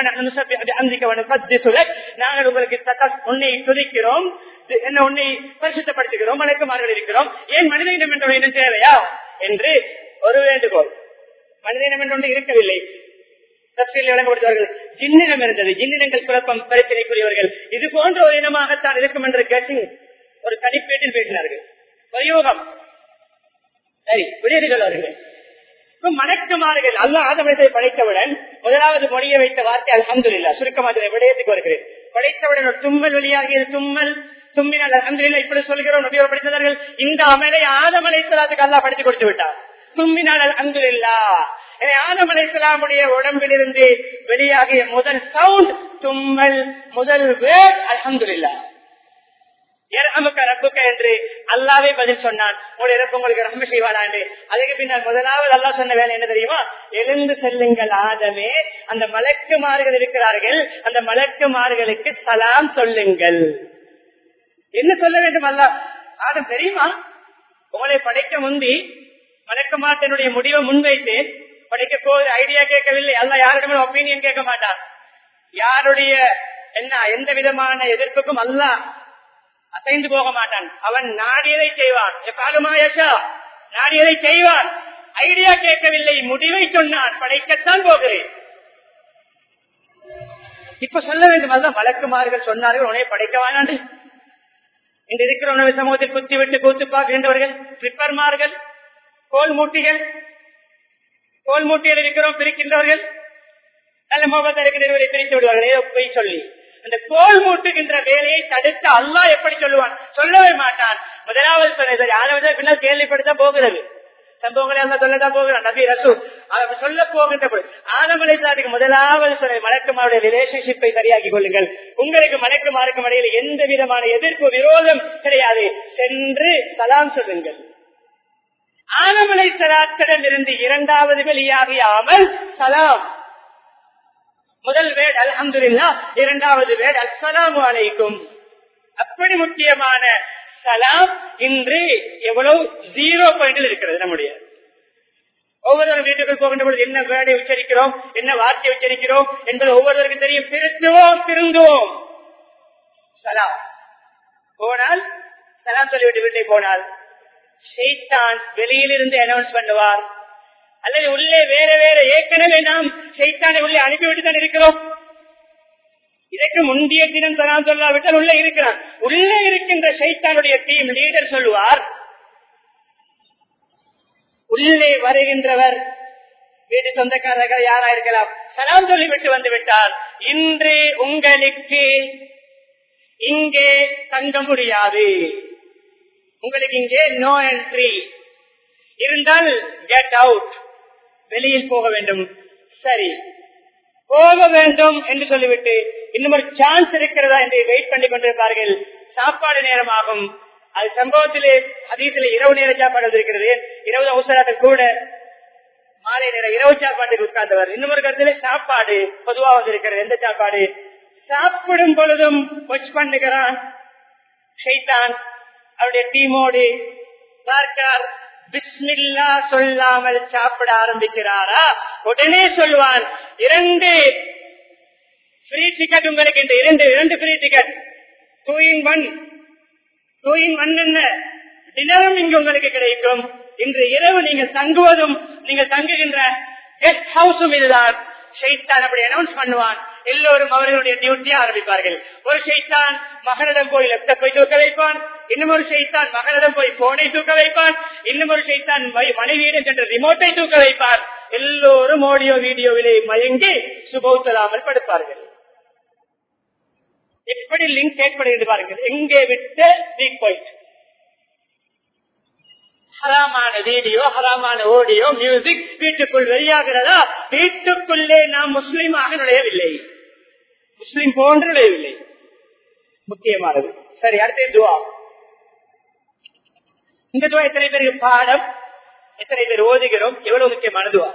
நாங்கள் உங்களுக்கு உன்னை துதிக்கிறோம் என்ன உன்னை பரிசுத்தப்படுத்துகிறோம் மலக்குமார்கள் இருக்கிறோம் ஏன் மனித இனம் என்ற இனம் தேவையா என்று ஒரு வேண்டுகோள் மனித இனம் என்று ஒன்று இருக்கவில்லை தப்சீல் வழங்கப்படுத்தவர்கள் ஜின்னினம் இருந்தது ஜின்னினங்கள் குழப்பம் பிரச்சனைக்குரியவர்கள் இது போன்ற ஒரு இனமாகத்தான் இருக்கும் என்ற கசிங் ஒரு தனிப்பேட்டில் பேசினார்கள் பிரயோகம் சரி விடையர்கள் அவர்கள் மணக்குமார்கள் அல்ல ஆதமத்தை படைத்தவுடன் முதலாவது மொழிய வைத்த வார்த்தை அலமது இல்லா சுருக்கமாக விடயத்துக்கு வருகிறேன் படைத்தவுடன் ஒரு தும்மல் வெளியாகியது தும்மல் தும்மினால் அலமது இப்படி சொல்கிறோம் நபியோர் படித்தவர்கள் இந்த அமலை ஆதமலை சலாத்துக்கு அல்லா படித்து கொடுத்து விட்டார் தும்மினால் அலமது இல்லா ஆதம் அலைசலாமுடைய உடம்பிலிருந்து வெளியாகிய முதல் சவுண்ட் தும்மல் முதல் வேர்ட் அலமதுல்லா என்று அல்லாவே பதில் சொன்னான் உங்களுடைய இறப்பு உங்களுக்கு ரஹ்ம செய்வானாண்டு அதுக்கு பின்னால் முதலாவது அல்லா சொன்ன வேலை என்ன தெரியுமா எழுந்து செல்லுங்கள் ஆதமே அந்த மலக்குமார்கள் இருக்கிறார்கள் அந்த மலக்குமார்களுக்கு சலாம் சொல்லுங்கள் என்ன சொல்ல வேண்டும் அல்ல ஆதம் தெரியுமா உங்களை படைக்க முந்தி மலக்க மாட்டனுடைய முடிவை முன்வைத்தேன் படைக்க போது ஐடியா கேட்கவில்லை அல்ல யாரிடமே ஒப்பீனியன் கேட்க மாட்டான் யாருடைய என்ன எந்த விதமான எதிர்ப்புக்கும் அல்ல அசைந்து போக மாட்டான் அவன் நாடியதை செய்வான் எப்பாலுமாயஷா நாடியதை செய்வான் ஐடியா கேட்கவில்லை முடிவை சொன்னான் படைக்கத்தான் போகிறேன் இப்ப சொல்ல வேண்டும் அதுதான் வழக்குமார்கள் சொன்னார்கள் உனைய படைக்க வேணாண்டு இன்று இருக்கிற உணவு சமூகத்தில் குத்தி விட்டு கூத்து பார்க்கின்றவர்கள் ஸ்லிப்பர்மார்கள் கோல் மூட்டிகள் கோல் மூட்டியில் இருக்கிறோம் பிரிக்கின்றவர்கள் நல்ல முகத்தில் இருக்கிறவர்களை பிரித்து விடுவார்கள் ஏதோ போய் சொல்லி அந்த கோல் மூட்டுகின்ற வேலையை தடுத்து அல்லாஹ் எப்படி சொல்லுவான் சொல்லவே மாட்டான் முதலாவது சொன்னது யாராவது பின்னால் கேள்விப்படுத்த போகிறது சம்பவங்களை எல்லாம் சொல்லதான் போகிறான் நபி ரசூ அவர் சொல்ல போகின்ற பொழுது ஆனமலை சாதிக்கு முதலாவது சொன்ன மலக்குமாருடைய ரிலேஷன்ஷிப்பை சரியாக்கி கொள்ளுங்கள் உங்களுக்கு மலக்குமாருக்கும் இடையில் எந்த விதமான எதிர்ப்பு விரோதம் கிடையாது சென்று சலாம் சொல்லுங்கள் ஆனமலை சலாத்திடம் இருந்து இரண்டாவது வெளியாகிய அமல் சலாம் முதல் வேட் அல்ஹம்துல்லா இரண்டாவது வேட் அஸ்ஸலாமு அலைக்கும் அப்படி முக்கியமான சலாம் இன்று எவ்வளவு ஜீரோ பாயிண்டில் இருக்கிறது நம்முடைய ஒவ்வொரு வீட்டுக்குள் போகின்ற பொழுது என்ன வேடை உச்சரிக்கிறோம் என்ன வார்த்தை உச்சரிக்கிறோம் என்பது ஒவ்வொருவருக்கும் தெரியும் திருத்துவோம் திருந்துவோம் சலாம் போனால் சலாம் சொல்லிவிட்டு வீட்டை போனால் ஷெய்தான் வெளியிலிருந்து அனௌன்ஸ் பண்ணுவார் அல்லது உள்ளே வேற வேற ஏற்கனவே நாம் ஷெய்தானை உள்ளே அனுப்பிவிட்டு தான் இருக்கிறோம் இதற்கு முந்தைய தினம் சலாம் சொல்லாவிட்டால் உள்ளே இருக்கிறான் உள்ளே இருக்கின்ற ஷைத்தானுடைய டீம் லீடர் சொல்லுவார் உள்ளே வருகின்றவர் வீட்டு சொந்தக்காரர்கள் யாரா இருக்கலாம் சலாம் சொல்லிவிட்டு வந்து விட்டார் இன்று உங்களுக்கு இங்கே தங்க முடியாது உங்களுக்கு இங்கே நோ என்ட்ரி இருந்தால் கெட் அவுட் வெளியில் போக வேண்டும் சரி போக வேண்டும் என்று சொல்லிவிட்டு இன்னும் ஒரு சான்ஸ் இருக்கிறதா என்று வெயிட் பண்ணி கொண்டிருப்பார்கள் சாப்பாடு நேரமாகும் அது சம்பவத்திலே அதீசில இரவு நேர சாப்பாடு இருக்கிறது இரவு அவசரத்தை கூட மாலை நேரம் இரவு சாப்பாட்டுக்கு உட்கார்ந்தவர் இன்னும் ஒரு கருத்துல சாப்பாடு பொதுவா வந்திருக்கிறது எந்த சாப்பாடு சாப்பிடும் பொழுதும் வாட்ச் பண்ணுகிறான் ஷைத்தான் அவருடைய டீமோடு பார்க்கிறார் பிஸ்மில்லா சொல்லாமல் சாப்பிட ஆரம்பிக்கிறாரா உடனே சொல்லுவான் இரண்டு ஃப்ரீ டிக்கெட் உங்களுக்கு இந்த இரண்டு இரண்டு free ticket two in one two in one என்ன டினரும் இங்கு உங்களுக்கு கிடைக்கும் இன்று இரவு நீங்க தங்குவதும் நீங்க தங்குகின்ற கெஸ்ட் ஹவுஸும் இதுதான் ஷெய்தான் அப்படி அனௌன்ஸ் பண்ணுவான் எல்லோரும் அவர்களுடைய டியூட்டியை ஆரம்பிப்பார்கள் ஒரு ஷெய்தான் மகனிடம் போய் லேப்டாப்பை தூக்க வைப்பான் இன்னும் ஒரு ஷெய்தான் மகனிடம் போய் போனை தூக்க வைப்பான் இன்னும் ஒரு ஷெய்தான் மனைவியிடம் சென்ற ரிமோட்டை தூக்க வைப்பார் எல்லோரும் ஆடியோ வீடியோவிலே மயங்கி சுபௌத்தலாமல் படுப்பார்கள் எப்படி லிங்க் ஏற்படுகிறது பாருங்கள் எங்கே விட்ட வீக் பாயிண்ட் ஹராமான வீடியோ ஹராமான ஆடியோ மியூசிக் வீட்டுக்குள் வெளியாகிறதா வீட்டுக்குள்ளே நாம் முஸ்லீமாக நுழையவில்லை முஸ்லீம் போன்று நுழையவில்லை முக்கியமானது சரி அடுத்த துவா இந்த துவா எத்தனை பேருக்கு பாடம் எத்தனை பேர் ஓதுகிறோம் எவ்வளவு முக்கியமான துவா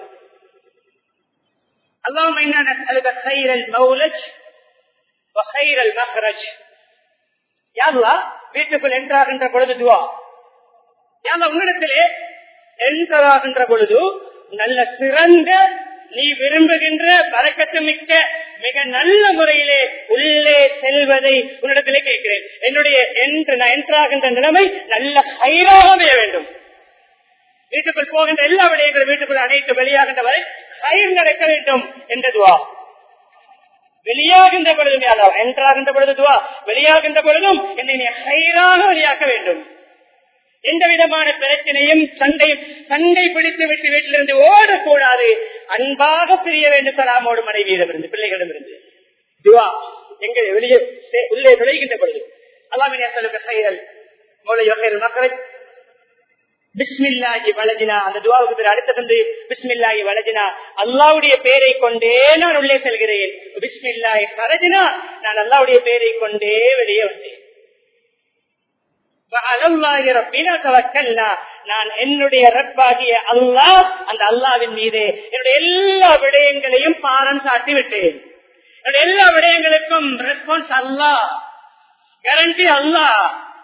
اللهم انا نسالك خير المولج وخير المخرج يا الله வீட்டுக்குள் என்றாகின்ற பொழுது துவா யாங்க உங்களிடத்திலே என்கின்ற பொழுது நல்ல சிறந்த நீ விரும்புகின்ற பறக்கத்து மிக்க மிக நல்ல முறையிலே உள்ளே செல்வதை உன்னிடத்திலே கேட்கிறேன் என்னுடைய என்று நான் என்றாகின்ற நிலைமை நல்ல ஹைராகவே வேண்டும் வீட்டுக்குள் போகின்ற எல்லா விடயங்களும் வீட்டுக்குள் அனைத்து வெளியாகின்ற வரை ஹைர் நடக்க வேண்டும் என்றதுவா வெளியாகின்ற பொழுதும் என்றாகின்ற பொழுதுவா வெளியாகின்ற பொழுதும் என்னை நீ ஹைராக வெளியாக்க வேண்டும் எந்த விதமான பிரச்சனையும் சண்டையும் சண்டை பிடித்து விட்டு வீட்டிலிருந்து ஓடக்கூடாது அன்பாக பிரிய வேண்டும் சலாமோடு மனைவியிடமிருந்து பிள்ளைகளிடமிருந்து துவா எங்க வெளியே உள்ளே நுழைகின்ற பொழுது அல்லாமின் சொல்லுங்க செயல் மௌலை வகையில் மக்கள் பிஸ்மில்லாகி வளஜினா அந்த துவாவுக்கு பேர் அடுத்த வந்து பிஸ்மில்லாகி வளஜினா அல்லாவுடைய பெயரை கொண்டே நான் உள்ளே செல்கிறேன் பிஸ்மில்லாஹி கரஜினா நான் அல்லாவுடைய பெயரை கொண்டே வெளியே வந்தேன் நான் என்னுடைய ரப்பாகிய அல்லாஹ் அந்த அல்லாவின் மீது என்னுடைய எல்லா விடயங்களையும் பாரம் சாட்டி விட்டேன் என்னுடைய எல்லா விடயங்களுக்கும் ரெஸ்பான்ஸ் அல்லா கேரண்டி அல்லா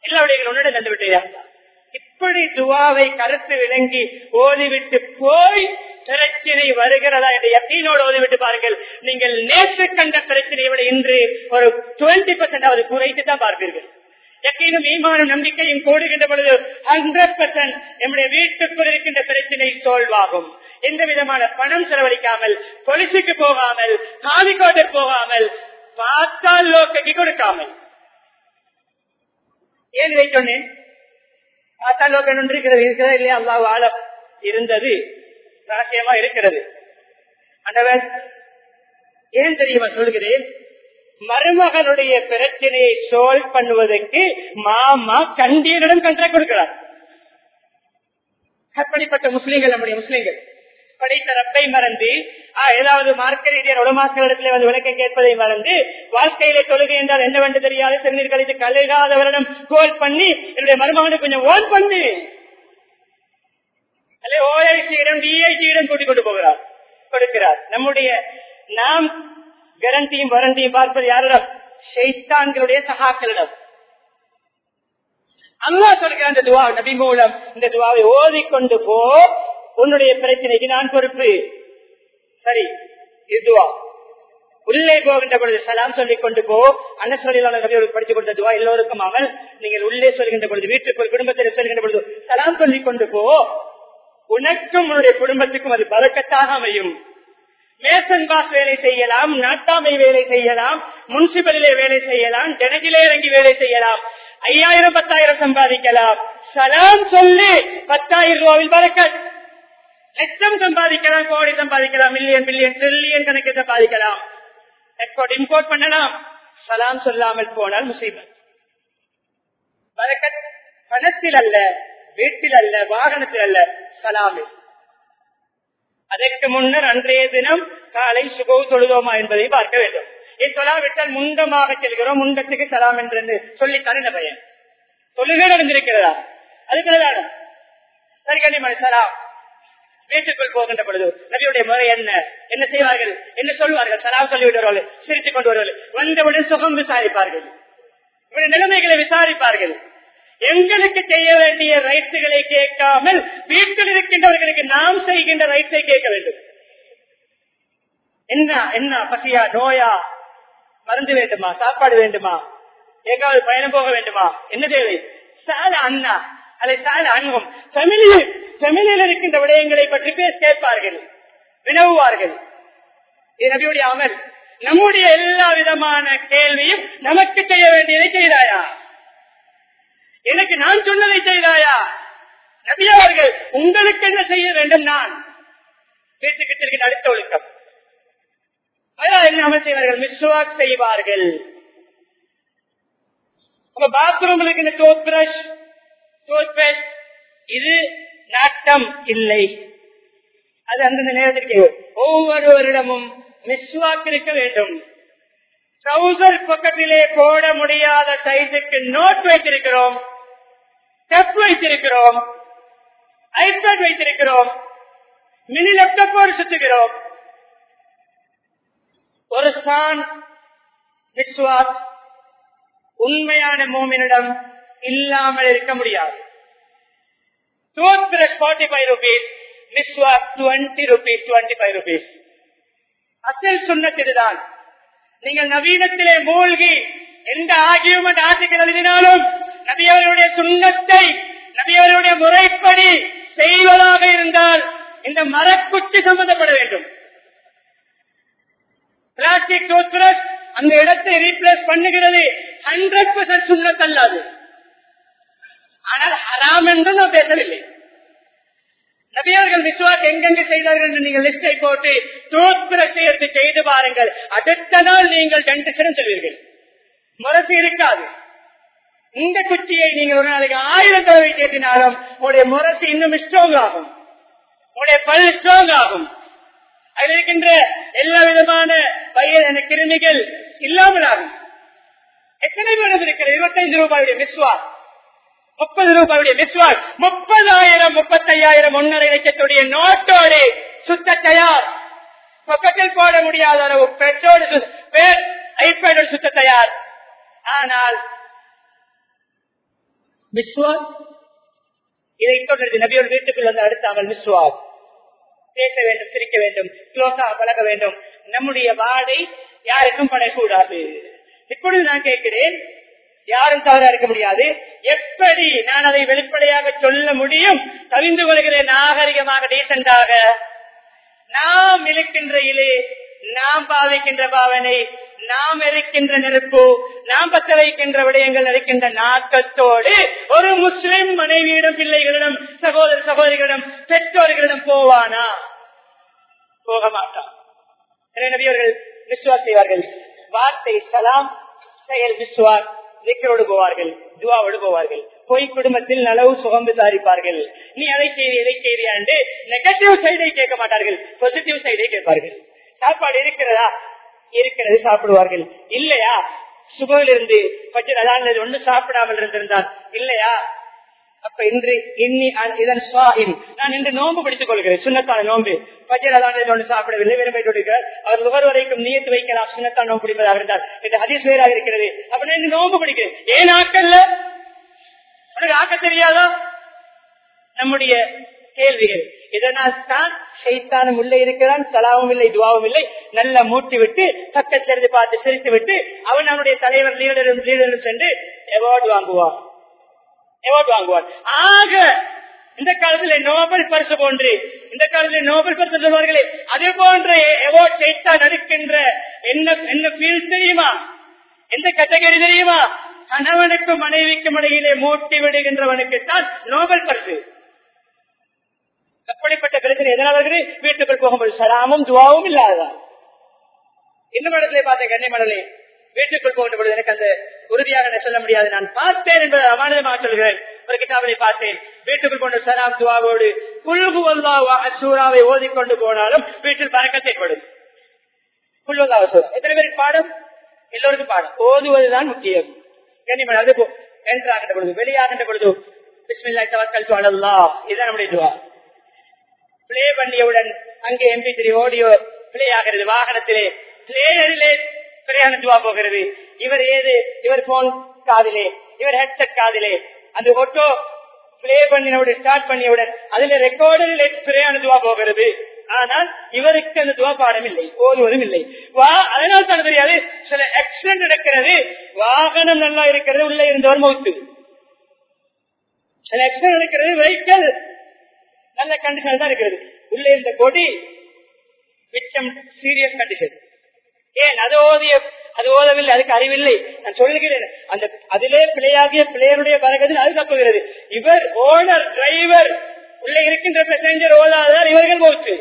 எல்லா விடைகள் உன்னிடம் தந்து விட்டேயா இப்படி துவாவை கருத்து விளங்கி ஓதிவிட்டு போய் பிரச்சனை வருகிறதா என்ற யத்தீனோடு ஓதிவிட்டு பாருங்கள் நீங்கள் நேற்று கண்ட பிரச்சனையை விட இன்று ஒரு டுவெண்ட்டி பர்சன்ட் ஆவது குறைத்து தான் பார்ப்பீர்கள் யக்கீனும் ஈமானும் நம்பிக்கையும் கூடுகின்ற பொழுது ஹண்ட்ரட் பர்சன்ட் நம்முடைய வீட்டுக்குள் இருக்கின்ற பிரச்சனை சோல்வாகும் எந்த விதமான பணம் செலவழிக்காமல் பொலிசுக்கு போகாமல் காவிக்கோட்டை போகாமல் பார்த்தால் லோக்கைக்கு கொடுக்காமல் ஏன் இதை சொன்னேன் பார்த்தால் லோக்கன் ஒன்று இருக்கிறது இருக்கிறதா இல்லையா அல்லாஹ் ஆழம் இருந்தது ரகசியமா இருக்கிறது அண்டவர் ஏன் தெரியுமா சொல்கிறேன் மருமகனுடைய பிரச்சனையை சோல்வ் பண்ணுவதற்கு மாமா கண்டியனிடம் கண்ட்ராக்ட் கொடுக்கிறார் அப்படிப்பட்ட முஸ்லீம்கள் நம்முடைய முஸ்லீம்கள் படைத்த ரப்பை மறந்து ஏதாவது மார்க்க ரீதியான உலமாக்களிடத்தில் வந்து விளக்கம் கேட்பதை மறந்து வாழ்க்கையில தொழுகை என்றால் என்னவென்று தெரியாது திருநீர் கழித்து கழுகாதவரிடம் கோல் பண்ணி என்னுடைய மருமகனுக்கு கொஞ்சம் ஓன் பண்ணு அல்ல ஓஐசியிடம் டிஐசியிடம் கூட்டிக் கொண்டு போகிறார் கொடுக்கிறார் நம்முடைய நாம் கரண்டியும் வரண்டியும் பார்ப்பது யாரிடம் ஷைத்தான்களுடைய சகாக்களிடம் அல்லா சொல்கிற அந்த துவா நபி மூலம் இந்த துவாவை ஓதிக்கொண்டு போ உன்னுடைய பிரச்சனைக்கு நான் பொறுப்பு சரி இது துவா உள்ளே போகின்ற பொழுது சலாம் சொல்லிக் கொண்டு போ அன்னசொலியாளர் படித்துக் கொடுத்த துவா எல்லோருக்கும் அமல் நீங்கள் உள்ளே சொல்கின்ற பொழுது வீட்டுக்குள் குடும்பத்தில் சொல்கின்ற பொழுது சலாம் சொல்லிக் கொண்டு போ உனக்கும் உன்னுடைய குடும்பத்துக்கும் அது பறக்கத்தாக அமையும் மேசன் பாஸ் வேலை செய்யலாம் நாட்டாமை வேலை செய்யலாம் முன்சிபலிலே வேலை செய்யலாம் ஜனகிலே இறங்கி வேலை செய்யலாம் ஐயாயிரம் பத்தாயிரம் சம்பாதிக்கலாம் சலாம் சொல்லி பத்தாயிரம் ரூபாவில் பறக்கத் லட்சம் சம்பாதிக்கலாம் கோடி சம்பாதிக்கலாம் மில்லியன் பில்லியன் ட்ரில்லியன் கணக்கு சம்பாதிக்கலாம் எக்ஸ்போர்ட் இம்போர்ட் பண்ணலாம் சலாம் சொல்லாமல் போனால் முசீபத் பறக்கத் பணத்தில் அல்ல வீட்டில் அல்ல வாகனத்தில் அல்ல சலாமில் அதற்கு முன்னர் அன்றைய தினம் காலை சுகோ தொழுதோமா என்பதை பார்க்க வேண்டும் சொல்லாவிட்டால் முண்டமாக செல்கிறோம் முண்டத்துக்கு சலாம் என்று சொல்லி தருண பயன் தொழுகை நடந்திருக்கிறதா அதுக்கு சரி கண்ணிமணி சலாம் வீட்டுக்குள் போகின்ற பொழுது நபியுடைய முறை என்ன என்ன செய்வார்கள் என்ன சொல்வார்கள் சலாம் சொல்லி விடுவார்கள் சிரித்துக் கொண்டு வருவார்கள் வந்தவுடன் சுகம் விசாரிப்பார்கள் இவருடைய நிலைமைகளை விசாரிப்பார்கள் எங்களுக்கு செய்ய வேண்டிய ரைட்ஸுகளை கேட்காமல் வீட்டில் இருக்கின்றவர்களுக்கு நாம் செய்கின்ற ரைட்ஸை கேட்க வேண்டும் என்ன என்ன பசியா நோயா மருந்து வேண்டுமா சாப்பாடு வேண்டுமா எங்காவது பயணம் போக வேண்டுமா என்ன தேவை சால அண்ணா அதை சால அன்பும் ஃபெமிலியில் இருக்கின்ற விடயங்களை பற்றி பேச கேட்பார்கள் வினவுவார்கள் இது நபியுடைய அமல் நம்முடைய எல்லா விதமான கேள்வியும் நமக்கு செய்ய வேண்டியதை செய்தாயா எனக்கு நான் சொன்னதை செய்தாயா நபி அவர்கள் உங்களுக்கு என்ன செய்ய வேண்டும் நான் வீட்டுக்கு இருக்கின்ற அடுத்த ஒழுக்கம் அதனால் என்ன அமல் செய்வார்கள் மிஸ்வாக் செய்வார்கள் உங்க பாத்ரூம்ல இருக்கின்ற டூத் பிரஷ் டூத் பேஸ்ட் இது நாட்டம் இல்லை அது அந்தந்த நேரத்திற்கு ஒவ்வொருவரிடமும் மிஸ்வாக் இருக்க வேண்டும் ட்ரௌசர் பக்கத்திலே போட முடியாத சைஸுக்கு நோட் வைத்திருக்கிறோம் டெப் வைத்திருக்கிறோம் ஐபேட் வைத்திருக்கிறோம் மினி லேப்டாப்போடு சுத்துகிறோம் ஒரு சான் விஸ்வாஸ் உண்மையான மோமினிடம் இல்லாமல் இருக்க முடியாது tooth brush forty five rupees மிஸ்வாக் twenty rupees twenty five rupees அசல் சுண்ணத்தில்தான் நீங்கள் நவீனத்திலே மூழ்கி எந்த ஆகியமெண்ட் ஆர்டிக்கல் எழுதினாலும் நபியவர்களுடைய சுண்ணத்தை நபியவர்களுடைய முறைப்படி செய்வதாக இருந்தால் இந்த மரக்குச்சி சம்பந்தப்பட வேண்டும் பிளாஸ்டிக் டூத் பிரஷ் அந்த இடத்தை ரீப்ளேஸ் பண்ணுகிறது ஹண்ட்ரட் பர்சன்ட் சுண்ணத்தல்லாது ஆனால் ஹராம் என்று நான் பேசவில்லை நபியர்கள் விசுவாஸ் எங்கெங்கு செய்தார்கள் என்று நீங்கள் லிஸ்டை போட்டு டூத் பிரஷ் எடுத்து செய்து பாருங்கள் அடுத்த நாள் நீங்கள் டென்டிஷன் செல்வீர்கள் முரசு இருக்காது இந்த குச்சியை நீங்கள் ஒரு நாளைக்கு ஆயிரம் தடவை கேட்டினாலும் உங்களுடைய முரசு இன்னும் ஸ்ட்ராங் ஆகும் உங்களுடைய பல் ஸ்ட்ராங் ஆகும் அதில் இருக்கின்ற எல்லா விதமான பயிர் கிருமிகள் இல்லாமல் ஆகும் எத்தனை பேர் இருக்கிறது இருபத்தைந்து ரூபாயுடைய மிஸ்வாஸ் முப்பது ரூபாயுடைய மிஸ்வாஸ் முப்பதாயிரம் முப்பத்தையாயிரம் ஒன்னரை லட்சத்துடைய நோட்டோடு சுத்த தயார் பக்கத்தில் போட முடியாத அளவு பெற்றோடு ஐபேடோடு சுத்த தயார் ஆனால் மிஸ்வாக் இதை தொடர்ந்து நபியோட வீட்டுக்குள் வந்து அடுத்த அமல் மிஸ்வாக் பேச வேண்டும் சிரிக்க வேண்டும் க்ளோஸா பழக வேண்டும் நம்முடைய வாடை யாருக்கும் படக்கூடாது இப்பொழுது நான் கேட்கிறேன் யாரும் தவறா இருக்க முடியாது எப்படி நான் அதை வெளிப்படையாக சொல்ல முடியும் தவிந்து கொள்கிறேன் நாகரிகமாக டீசென்டாக நாம் இழுக்கின்ற இலே நாம் பாவிக்கின்ற பாவனை நாம் எரிக்கின்ற நெருப்பு நாம் பத்த வைக்கின்ற விடயங்கள் இருக்கின்ற நாக்கத்தோடு ஒரு முஸ்லிம் மனைவியிடம் பிள்ளைகளிடம் சகோதர சகோதரிகளிடம் பெற்றோர்களிடம் போவானா போக மாட்டான் நபியவர்கள் விஸ்வாஸ் செய்வார்கள் வார்த்தை சலாம் செயல் விஸ்வாஸ் திக்கரோடு போவார்கள் துவாவோடு போவார்கள் பொய் குடும்பத்தில் நலவு சுகம் விசாரிப்பார்கள் நீ அதை செய்தி எதை செய்தியா என்று நெகட்டிவ் சைடை கேட்க மாட்டார்கள் பாசிட்டிவ் சைடை கேட்பார்கள் சாப்பாடு இருக்கிறதா இருக்கிறது சாப்பிடுவார்கள் இல்லையா சுபையில் இருந்து பச்சை அதான் ஒண்ணு சாப்பிடாமல் இருந்திருந்தான் இல்லையா அப்ப இன்று இன்னி இதன் சுவாஹின் நான் இன்று நோன்பு பிடித்துக் கொள்கிறேன் சுண்ணத்தான நோன்பு பச்சை அதான் ஒன்று சாப்பிடவில்லை விரும்பி கொடுக்கிறார் அவர் நுகர் வரைக்கும் நீயத்து வைக்கலாம் சுண்ணத்தான் நோன்பு பிடிப்பதாக இருந்தால் இந்த ஹதீஸ் வேறாக இருக்கிறது அப்ப நான் இன்று நோன்பு பிடிக்கிறேன் ஏன் ஆக்கல்ல உனக்கு ஆக்க தெரியாதா நம்முடைய கேள்விகள் இதனால் தான் சைத்தானும் உள்ளே இருக்கிறான் சலாவும் இல்லை துவாவும் இல்லை நல்லா மூட்டி விட்டு பக்கத்திலிருந்து பார்த்து சிரித்து விட்டு அவன் அவனுடைய தலைவர் லீடரும் லீடரும் சென்று அவார்டு வாங்குவான் அவார்டு வாங்குவான் ஆக இந்த காலத்துல நோபல் பரிசு போன்று இந்த காலத்துல நோபல் பரிசு சொல்வார்களே அதே போன்ற அவார்ட் சைத்தான் நடிக்கின்ற என்ன என்ன ஃபீல் தெரியுமா எந்த கேட்டகரி தெரியுமா கணவனுக்கும் மனைவிக்கும் இடையிலே மூட்டி விடுகின்றவனுக்கு தான் நோபல் பரிசு அப்படிப்பட்ட பிரச்சனை எதனால் வருகிறது வீட்டுக்குள் போகும்போது சலாமும் துவாவும் இல்லாததான் இன்னும் இடத்துல பார்த்தேன் கண்ணிமணலே வீட்டுக்குள் போகின்ற பொழுது எனக்கு அந்த உறுதியாக நான் சொல்ல முடியாது நான் பார்த்தேன் என்பதை அமானதமாக சொல்கிறேன் ஒரு கிதாபனை பார்த்தேன் வீட்டுக்குள் கொண்டு சலாம் துவாவோடு குழுகு சூறாவை ஓதிக்கொண்டு போனாலும் வீட்டில் பறக்கத்தை ஏற்படும் குழுவதாக சூறா எத்தனை பேருக்கு பாடம் எல்லோருக்கும் பாடம் ஓதுவதுதான் முக்கியம் கண்ணிமணி அது என்றாகின்ற பொழுது வெளியாகின்ற பொழுது பிஸ்மில்லா தவக்கல் சுவாலல்லா இதுதான் நம்முடைய துவா பிளே பண்ணியவுடன் அங்கே எம்பி த்ரீ ஆடியோ பிளே ஆகிறது வாகனத்திலே பிளேயரிலே பிரயாண துவா போகிறது இவர் ஏது இவர் போன் காதிலே இவர் ஹெட்செட் காதிலே அந்த ஒட்டோ பிளே பண்ணினவுடன் ஸ்டார்ட் பண்ணியவுடன் அதுல ரெக்கார்டில் பிரயாண துவா போகிறது ஆனால் இவருக்கு அந்த துவா பாடம் இல்லை ஓதுவதும் இல்லை வா அதனால் தான் தெரியாது சில ஆக்சிடென்ட் நடக்கிறது வாகனம் நல்லா இருக்கிறது உள்ள இருந்தவர் மௌத்து சில ஆக்சிடென்ட் நடக்கிறது வெஹிக்கல் நல்ல கண்டிஷன் தான் இருக்கிறது உள்ளே இருந்த கொடி மிச்சம் சீரியஸ் கண்டிஷன் ஏன் அது ஓதிய அது ஓதவில்லை அதுக்கு அறிவில்லை நான் சொல்லுகிறேன் அந்த அதிலே பிள்ளையாகிய பிள்ளையருடைய பறக்கத்தில் அது தப்புகிறது இவர் ஓனர் டிரைவர் உள்ளே இருக்கின்ற பேசஞ்சர் ஓதாதால் இவர்கள் போச்சு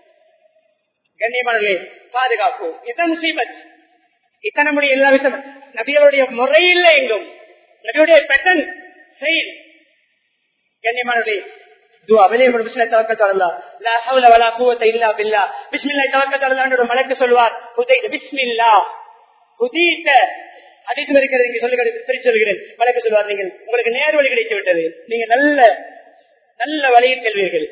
கண்ணியமானே பாதுகாப்பு இதுதான் முசீபத் இத்தனை நம்முடைய எல்லா விஷயம் நபியருடைய முறையில் எங்கும் நபியுடைய பெட்டன் செயல் கண்ணியமானே மலைக்கு சொல்வார் சொல்கிறேன் மலைக்கு சொல்வார் நீங்கள் உங்களுக்கு நேர் வழி கிடைத்து விட்டது நீங்க நல்ல நல்ல வழியில் செல்வீர்கள்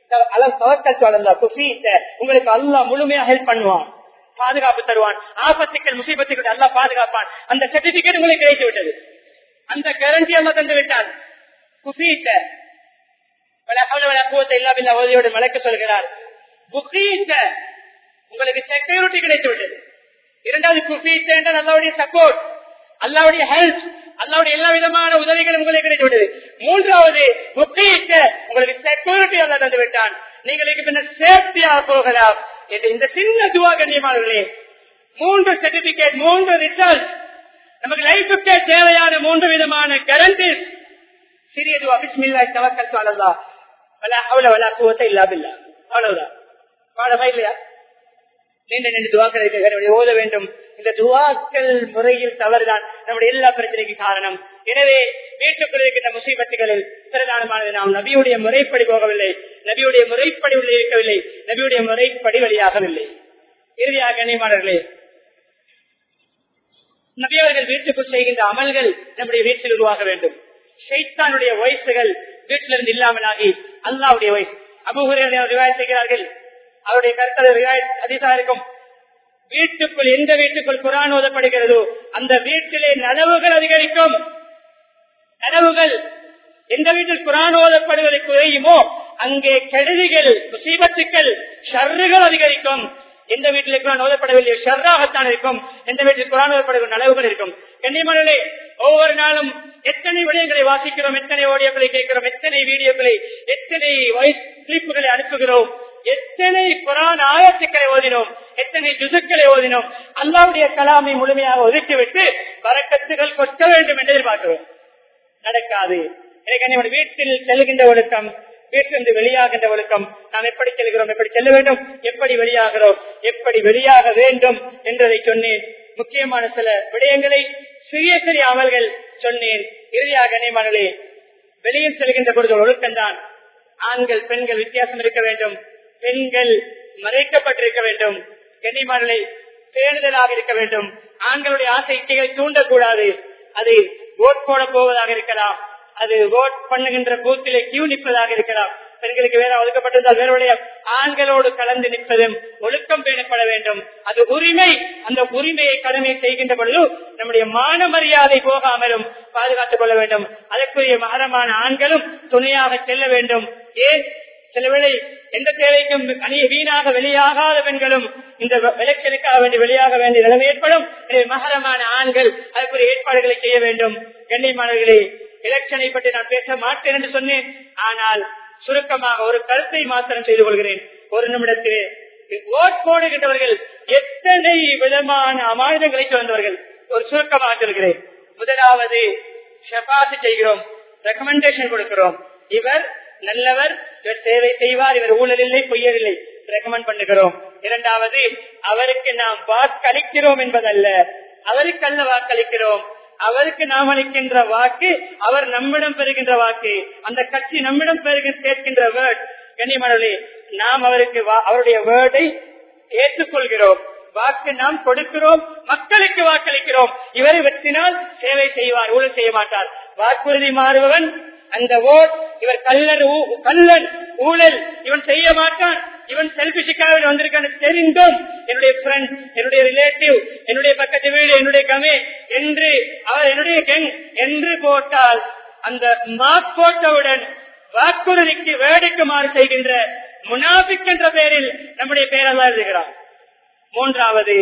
உங்களுக்கு அல்லா முழுமையா ஹெல்ப் பண்ணுவான் பாதுகாப்பு தருவான் ஆபத்துக்கள் முசீபத்துக்கள் அல்லா பாதுகாப்பான் அந்த சர்டிபிகேட் உங்களுக்கு கிடைத்து விட்டது அந்த கேரண்டி அல்லா தந்து விட்டான் குசீத்த மலைக்கு சொல்கிறார் உங்களுக்கு செக்யூரிட்டி கிடைத்து விட்டது இரண்டாவது குஃபீத் அல்லாவுடைய சப்போர்ட் அல்லாவுடைய ஹெல்ப் அல்லாவுடைய எல்லா விதமான உதவிகளும் உங்களுக்கு கிடைத்து விட்டது மூன்றாவது முக்கியத்த உங்களுக்கு செக்யூரிட்டி அல்லா தந்து விட்டான் நீங்கள் பின்னர் சேஃப்டியாக போகலாம் என்று இந்த சின்ன துவா கண்ணியமானவர்களே மூன்று சர்டிபிகேட் மூன்று ரிசல்ட் நமக்கு லைஃபுக்கே தேவையான மூன்று விதமான கேரண்டிஸ் சிறிய துவா பிஸ்மில்லாஹ் தவக்கல்து அலல்லாஹ் வலா ஹவ்ல வலா குவத்த இல்லா பில்லாஹ் அவ்வளவுதான் பாடமா இல்லையா நீண்ட நீண்ட துவாக்களை ஓத வேண்டும் இந்த துவாக்கள் முறையில் தவறுதான் நம்முடைய எல்லா பிரச்சனைக்கு காரணம் எனவே வீட்டுக்குள் இருக்கின்ற முசீபத்துகளில் பிரதானமானது நாம் நபியுடைய முறைப்படி போகவில்லை நபியுடைய முறைப்படி உள்ளே இருக்கவில்லை நபியுடைய முறைப்படி வழியாகவில்லை இறுதியாக கண்ணியமானவர்களே நபியவர்கள் வீட்டுக்குள் செய்கின்ற அமல்கள் நம்முடைய வீட்டில் உருவாக வேண்டும் ஷைத்தானுடைய வயசுகள் வீட்டிலிருந்து இல்லாமலாகி அல்லாவுடைய வயசு அபுகுரையை ரிவாய் செய்கிறார்கள் அவருடைய கருத்தல் அதிகா இருக்கும் வீட்டுக்குள் எந்த வீட்டுக்குள் குரான் ஓதப்படுகிறதோ அந்த வீட்டிலே நனவுகள் அதிகரிக்கும் நனவுகள் எந்த வீட்டில் குரான் ஓதப்படுவது குறையுமோ அங்கே கெடுதிகள் முசீபத்துக்கள் ஷர்றுகள் அதிகரிக்கும் எந்த வீட்டில் குரான் ஓதப்படவில்லை ஷர்ராகத்தான் இருக்கும் எந்த வீட்டில் குரான் ஓதப்படக்கூடிய நலவுகள் இருக்கும் கண்ணியமனே ஒவ்வொரு நாளும் எத்தனை விடயங்களை வாசிக்கிறோம் எத்தனை ஆடியோக்களை கேட்கிறோம் எத்தனை வீடியோக்களை எத்தனை வாய்ஸ் கிளிப்புகளை அனுப்புகிறோம் எத்தனை குரான் ஆயத்துக்களை ஓதினோம் எத்தனை ஜுசுக்களை ஓதினோம் அல்லாவுடைய கலாமை முழுமையாக ஒதுக்கிவிட்டு வரக்கத்துகள் கொட்ட வேண்டும் என்று எதிர்பார்க்கிறோம் நடக்காது எனக்கு நம்முடைய வீட்டில் செல்கின்ற ஒழுக்கம் வீட்டிலிருந்து வெளியாகின்ற ஒழுக்கம் நாம் எப்படி செல்கிறோம் எப்படி செல்ல வேண்டும் எப்படி வெளியாகிறோம் எப்படி வெளியாக வேண்டும் என்றதை சொன்னேன் முக்கியமான சில விடயங்களை சிறிய சிறிய அமல்கள் சொன்னேன் இறுதியாக கண்ணியமானே வெளியில் செல்கின்ற பொழுது ஒழுக்கம்தான் ஆண்கள் பெண்கள் வித்தியாசம் இருக்க வேண்டும் பெண்கள் மறைக்கப்பட்டிருக்க வேண்டும் கண்ணியமானலை பேணுதலாக இருக்க வேண்டும் ஆண்களுடைய ஆசை இச்சைகளை தூண்டக்கூடாது அது ஓட் போட போவதாக இருக்கலாம் அது ஓட் பண்ணுகின்ற பூத்திலே கியூ நிற்பதாக இருக்கலாம் பெண்களுக்கு வேற ஒதுக்கப்பட்டிருந்தால் வேறுடைய ஆண்களோடு கலந்து நிற்பதும் ஒழுக்கம் பேணப்பட வேண்டும் அது உரிமை அந்த உரிமையை கடமை செய்கின்ற பொழுது நம்முடைய மான மரியாதை போகாமலும் பாதுகாத்துக் கொள்ள வேண்டும் அதற்குரிய மகரமான ஆண்களும் துணையாக செல்ல வேண்டும் ஏன் சில வேளை எந்த தேவைக்கும் அணிய வீணாக வெளியாகாத பெண்களும் இந்த எலெக்ஷனுக்காக வேண்டி வெளியாக வேண்டிய நிலைமை ஏற்படும் எனவே மகரமான ஆண்கள் அதற்குரிய ஏற்பாடுகளை செய்ய வேண்டும் கண்ணியமானவர்களே எலெக்ஷனை பற்றி நான் பேச மாட்டேன் என்று சொன்னேன் ஆனால் சுருக்கமாக ஒரு கருத்தை மாத்திரம் செய்து கொள்கிறேன் ஒரு நிமிடத்திலே ஓட் போடுகின்றவர்கள் எத்தனை விதமான அமாயுதங்களை சுமந்தவர்கள் ஒரு சுருக்கமாக சொல்கிறேன் முதலாவது ஷபாசு செய்கிறோம் ரெக்கமெண்டேஷன் கொடுக்கிறோம் இவர் நல்லவர் இவர் சேவை செய்வார் இவர் ஊழல் இல்லை பொய்யவில்லை ரெக்கமெண்ட் பண்ணுகிறோம் இரண்டாவது அவருக்கு நாம் வாக்களிக்கிறோம் என்பதல்ல அவருக்கு அல்ல வாக்களிக்கிறோம் அவருக்கு நாம் அளிக்கின்ற வாக்கு அவர் நம்மிடம் பெறுகின்ற வாக்கு அந்த கட்சி நம்மிடம் கேட்கின்ற வேர்ட் கண்ணியமானவர்களே நாம் அவருக்கு அவருடைய வேர்டை ஏற்றுக்கொள்கிறோம் வாக்கு நாம் கொடுக்கிறோம் மக்களுக்கு வாக்களிக்கிறோம் இவரை வெற்றினால் சேவை செய்வார் ஊழல் செய்ய மாட்டார் வாக்குறுதி மாறுபவன் அந்த ஓட் இவர் கல்லர் கல்லன் ஊழல் இவன் செய்ய மாட்டான் இவன் செல்பிஷிக்காக வந்திருக்கான்னு தெரிந்தும் என்னுடைய ஃப்ரெண்ட் என்னுடைய ரிலேட்டிவ் என்னுடைய பக்கத்து வீடு என்னுடைய கமே என்று அவர் என்னுடைய கெங் என்று போட்டால் அந்த மார்க் போட்டவுடன் வாக்குறுதிக்கு வேடிக்குமாறு செய்கின்ற முனாபிக் என்ற பெயரில் நம்முடைய பெயரெல்லாம் எழுதுகிறார் மூன்றாவது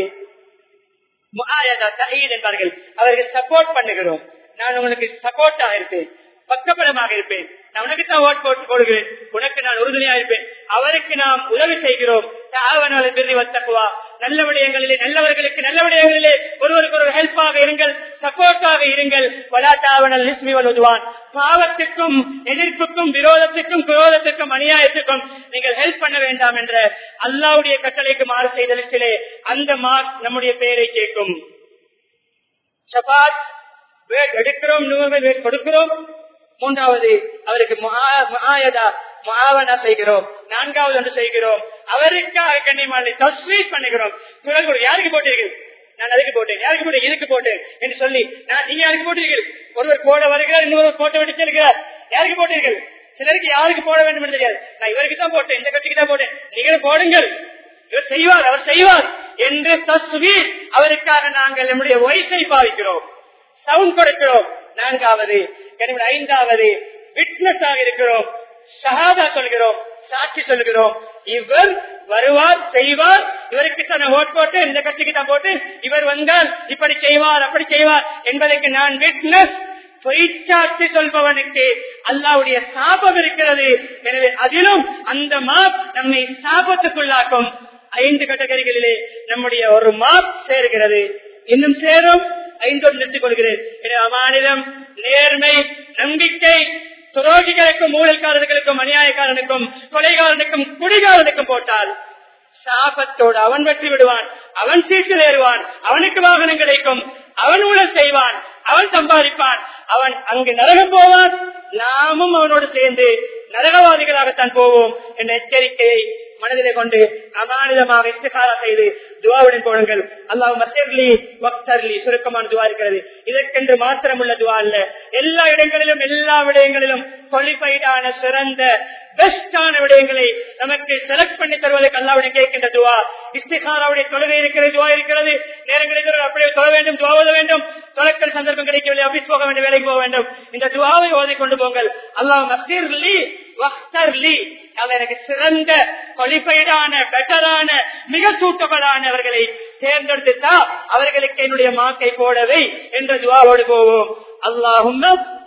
என்பார்கள் அவர்கள் சப்போர்ட் பண்ணுகிறோம் நான் உங்களுக்கு சப்போர்ட்டாக இருப்பேன் பக்கபலமாக இருப்பேன் நான் உனக்கு தான் ஓட் போட்டு போடுகிறேன் உனக்கு நான் உறுதுணையா இருப்பேன் அவருக்கு நாம் உதவி செய்கிறோம் வத்தக்குவா நல்ல விடயங்களிலே நல்லவர்களுக்கு நல்ல விடயங்களிலே ஒருவருக்கு ஒரு ஹெல்ப்பாக இருங்கள் சப்போர்ட்டாக இருங்கள் வலாத்தாவனல் நிஸ்மிவல் உதுவான் பாவத்துக்கும் எதிர்ப்புக்கும் விரோதத்துக்கும் குரோதத்துக்கும் அநியாயத்துக்கும் நீங்கள் ஹெல்ப் பண்ண வேண்டாம் என்ற அல்லாவுடைய கட்டளைக்கு மாறு செய்த லிஸ்டிலே அந்த மார்க் நம்முடைய பெயரை கேட்கும் சபாத் எடுக்கிறோம் நூறு கொடுக்கிறோம் மூன்றாவது அவருக்கு செய்கிறோம் நான்காவது ஒன்று செய்கிறோம் அவருக்காக கண்ணியமான தஸ்வீட் பண்ணுகிறோம் குரல் கொடு யாருக்கு போட்டீர்கள் நான் அதுக்கு போட்டேன் யாருக்கு போட்டேன் இதுக்கு போட்டேன் என்று சொல்லி நான் நீங்க யாருக்கு போட்டீர்கள் ஒருவர் போட வருகிறார் இன்னொரு போட்ட விட்டு செல்கிறார் யாருக்கு போட்டீர்கள் சிலருக்கு யாருக்கு போட வேண்டும் என்று தெரியாது நான் இவருக்கு தான் போட்டேன் இந்த கட்சிக்கு தான் போட்டேன் நீங்களும் போடுங்கள் இவர் செய்வார் அவர் செய்வார் என்று தஸ்வீர் அவருக்காக நாங்கள் நம்முடைய வயசை பாவிக்கிறோம் சவுண்ட் கொடுக்கிறோம் நான்காவது ஐந்தாவது விட்னஸ் ஆக இருக்கிறோம் ஷஹாதா சொல்கிறோம் சாட்சி சொல்கிறோம் இவர் வருவார் செய்வார் இவருக்கு தான் ஓட் போட்டு இந்த கட்சிக்கு தான் போட்டு இவர் வந்தால் இப்படி செய்வார் அப்படி செய்வார் என்பதற்கு நான் விட்னஸ் பொய்ச்சாட்சி சொல்பவனுக்கு அல்லாவுடைய சாபம் இருக்கிறது எனவே அதிலும் அந்த மாப் நம்மை சாபத்துக்குள்ளாக்கும் ஐந்து கட்டகரிகளிலே நம்முடைய ஒரு மாப் சேர்கிறது இன்னும் சேரும் ஐந்தோடு நிறுத்திக் கொள்கிறேன் மாநிலம் நேர்மை நம்பிக்கை துரோகிகளுக்கும் ஊழல்காரர்களுக்கும் அநியாயக்காரனுக்கும் கொலைகாரனுக்கும் குடிகாரனுக்கும் போட்டால் சாபத்தோடு அவன் வெற்றி விடுவான் அவன் சீட்டில் ஏறுவான் அவனுக்கு வாகனம் கிடைக்கும் அவன் ஊழல் செய்வான் அவன் சம்பாதிப்பான் அவன் அங்கு நரகம் போவான் நாமும் அவனோடு சேர்ந்து நரகவாதிகளாகத்தான் போவோம் என்ற எச்சரிக்கையை மனதிலே கொண்டு அமானிதமாக இஸ்திகாரா செய்து துவாவுடன் போடுங்கள் அல்லாஹ் மசர்லி வக்தர்லி சுருக்கமான துவா இருக்கிறது இதற்கென்று மாத்திரம் உள்ள துவா அல்ல எல்லா இடங்களிலும் எல்லா விடயங்களிலும் குவாலிஃபைடான சிறந்த பெஸ்டான விடயங்களை நமக்கு செலக்ட் பண்ணி தருவதற்கு அல்லாவுடைய கேட்கின்ற துவா இஸ்திகாராவுடைய தொழுகை இருக்கிறது துவா இருக்கிறது நேரங்களில் அப்படியே தொழ வேண்டும் துவா ஓத வேண்டும் தொலைக்கல் சந்தர்ப்பம் கிடைக்கவில்லை ஆபீஸ் போக வேண்டும் வேலைக்கு போக வேண்டும் இந்த துவாவை ஓதி கொண்டு போங்கள் அல்லாஹ் மஸ்தீர்லி வக்தர்லி அவர் எனக்கு சிறந்த குவாலிஃபைடான பெட்டரான மிக சூட்டபலானவர்களை தேர்ந்தெடுத்துட்டா அவர்களுக்கு என்னுடைய மாக்கை போடவை என்ற துவாவோடு போவோம் அல்லாஹும்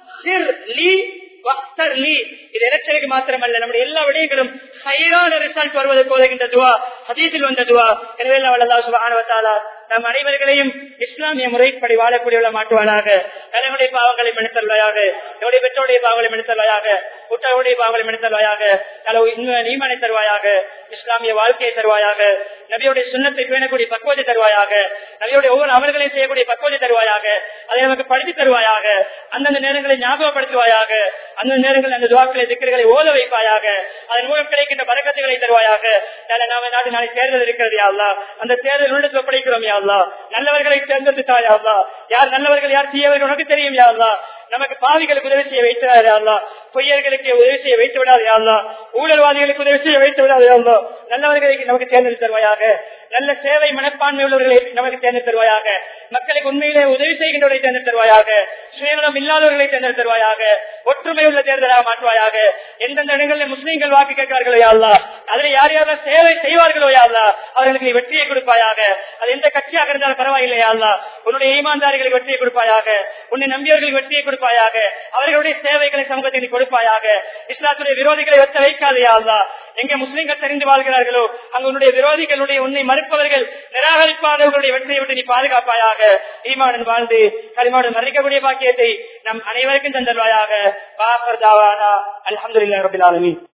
இது எலக்ஷனுக்கு மாத்திரமல்ல நம்முடைய எல்லா விடயங்களும் ஹைரான ரிசல்ட் வருவது போதுகின்ற துவா ஹதீஸில் வந்த துவா எனவே அல்லா சுபானவத்தாலா நம் அனைவர்களையும் இஸ்லாமிய முறைப்படி வாழக்கூடியவள மாட்டுவானாக தலைமுடைய பாவங்களை மனிதர்களாக என்னுடைய பெற்றோருடைய பாவங்களை மனிதர்களாக குற்றவுடைய பாவங்களை மனிதர்களாக நீமனை தருவாயாக இஸ்லாமிய வாழ்க்கையை தருவாயாக நபியுடைய சுண்ணத்தை பேணக்கூடிய பக்குவத்தை தருவாயாக நபியுடைய ஒவ்வொரு அவர்களையும் செய்யக்கூடிய பக்குவத்தை தருவாயாக அதை நமக்கு படித்து தருவாயாக அந்தந்த நேரங்களை ஞாபகப்படுத்துவாயாக அந்த நேரங்களில் அந்த துவாக்களை திக்கர்களை ஓத வைப்பாயாக அதன் மூலம் கிடைக்கின்ற பறக்கத்துகளை தருவாயாக நாம நாடு நாளை தேர்தல் இருக்கிறது யாழ்லா அந்த தேர்தல் உள்ளத்தில் ஒப்படைக்கிறோம் யாழ்லா நல்லவர்களை தேர்ந்தெடுத்தா யாழ்லா யார் நல்லவர்கள் யார் தீயவர்கள் உனக்கு தெரியும் யாழ்லா நமக்கு பாவிகளுக்கு உதவி செய்ய வைத்து யாழ்லா பொய்யர்களுக்கு உதவி செய்ய வைத்து விடாது யாழ்லா ஊழல்வாதிகளுக்கு உதவி செய்ய வைத்து விடாது யாழ்லா நல்லவர்களை நமக்கு தேர்ந்தெடுத்து தருவாயாக நல்ல சேவை மனப்பான்மை உள்ளவர்களை நமக்கு தேர்ந்தெடுத்து தருவாயாக மக்களுக்கு உண்மையிலே உதவி செய்கின்றவர்களை தேர்ந்தெடுத்து தருவாயாக சுயநலம் இல்லாதவர்களை தேர்ந்தெடுத்து தருவாயாக ஒற்றுமை உள்ள தேர்தலாக மாற்றுவாயாக எந்தெந்த இடங்களில் முஸ்லீம்கள் வாக்கு கேட்கிறார்களோ யாழ்லா அதில் யார் யாரெல்லாம் சேவை செய்வார்களோ யாழ்லா அவர்களுக்கு வெற்றியை கொடுப்பாயாக அது எந்த கட்சியாக இருந்தாலும் பரவாயில்லை யாழ்லா உன்னுடைய ஈமான்தாரிகளுக்கு வெற்றியை கொடுப்பாயாக உன்னை நம்பியவர்களுக்கு வெற்றியை கொடுப்பாயாக அவர்களுடைய சேவைகளை சமூகத்தில் கொடுப்பாயாக இஸ்லாத்துடைய விரோதிகளை ஒத்த வைக்காது யாழ்லா எங்க முஸ்லீம்கள் தெரிந்து வாழ்கிறார்களோ அங்கு உன்னுடைய விரோதிகளுடைய உன்னை மறுப்பவர்கள் நிராகரிப்பாளர்களுடைய வெற்றியை விட்டு நீ பாதுகாப்பாயாக ஈமாவுடன் வாழ்ந்து களிமாவுடன் மறைக்கக்கூடிய பாக்கியத்தை நம் அனைவருக்கும் தந்தல்வாயாக அலமதுல்லா ரபில் ஆலமி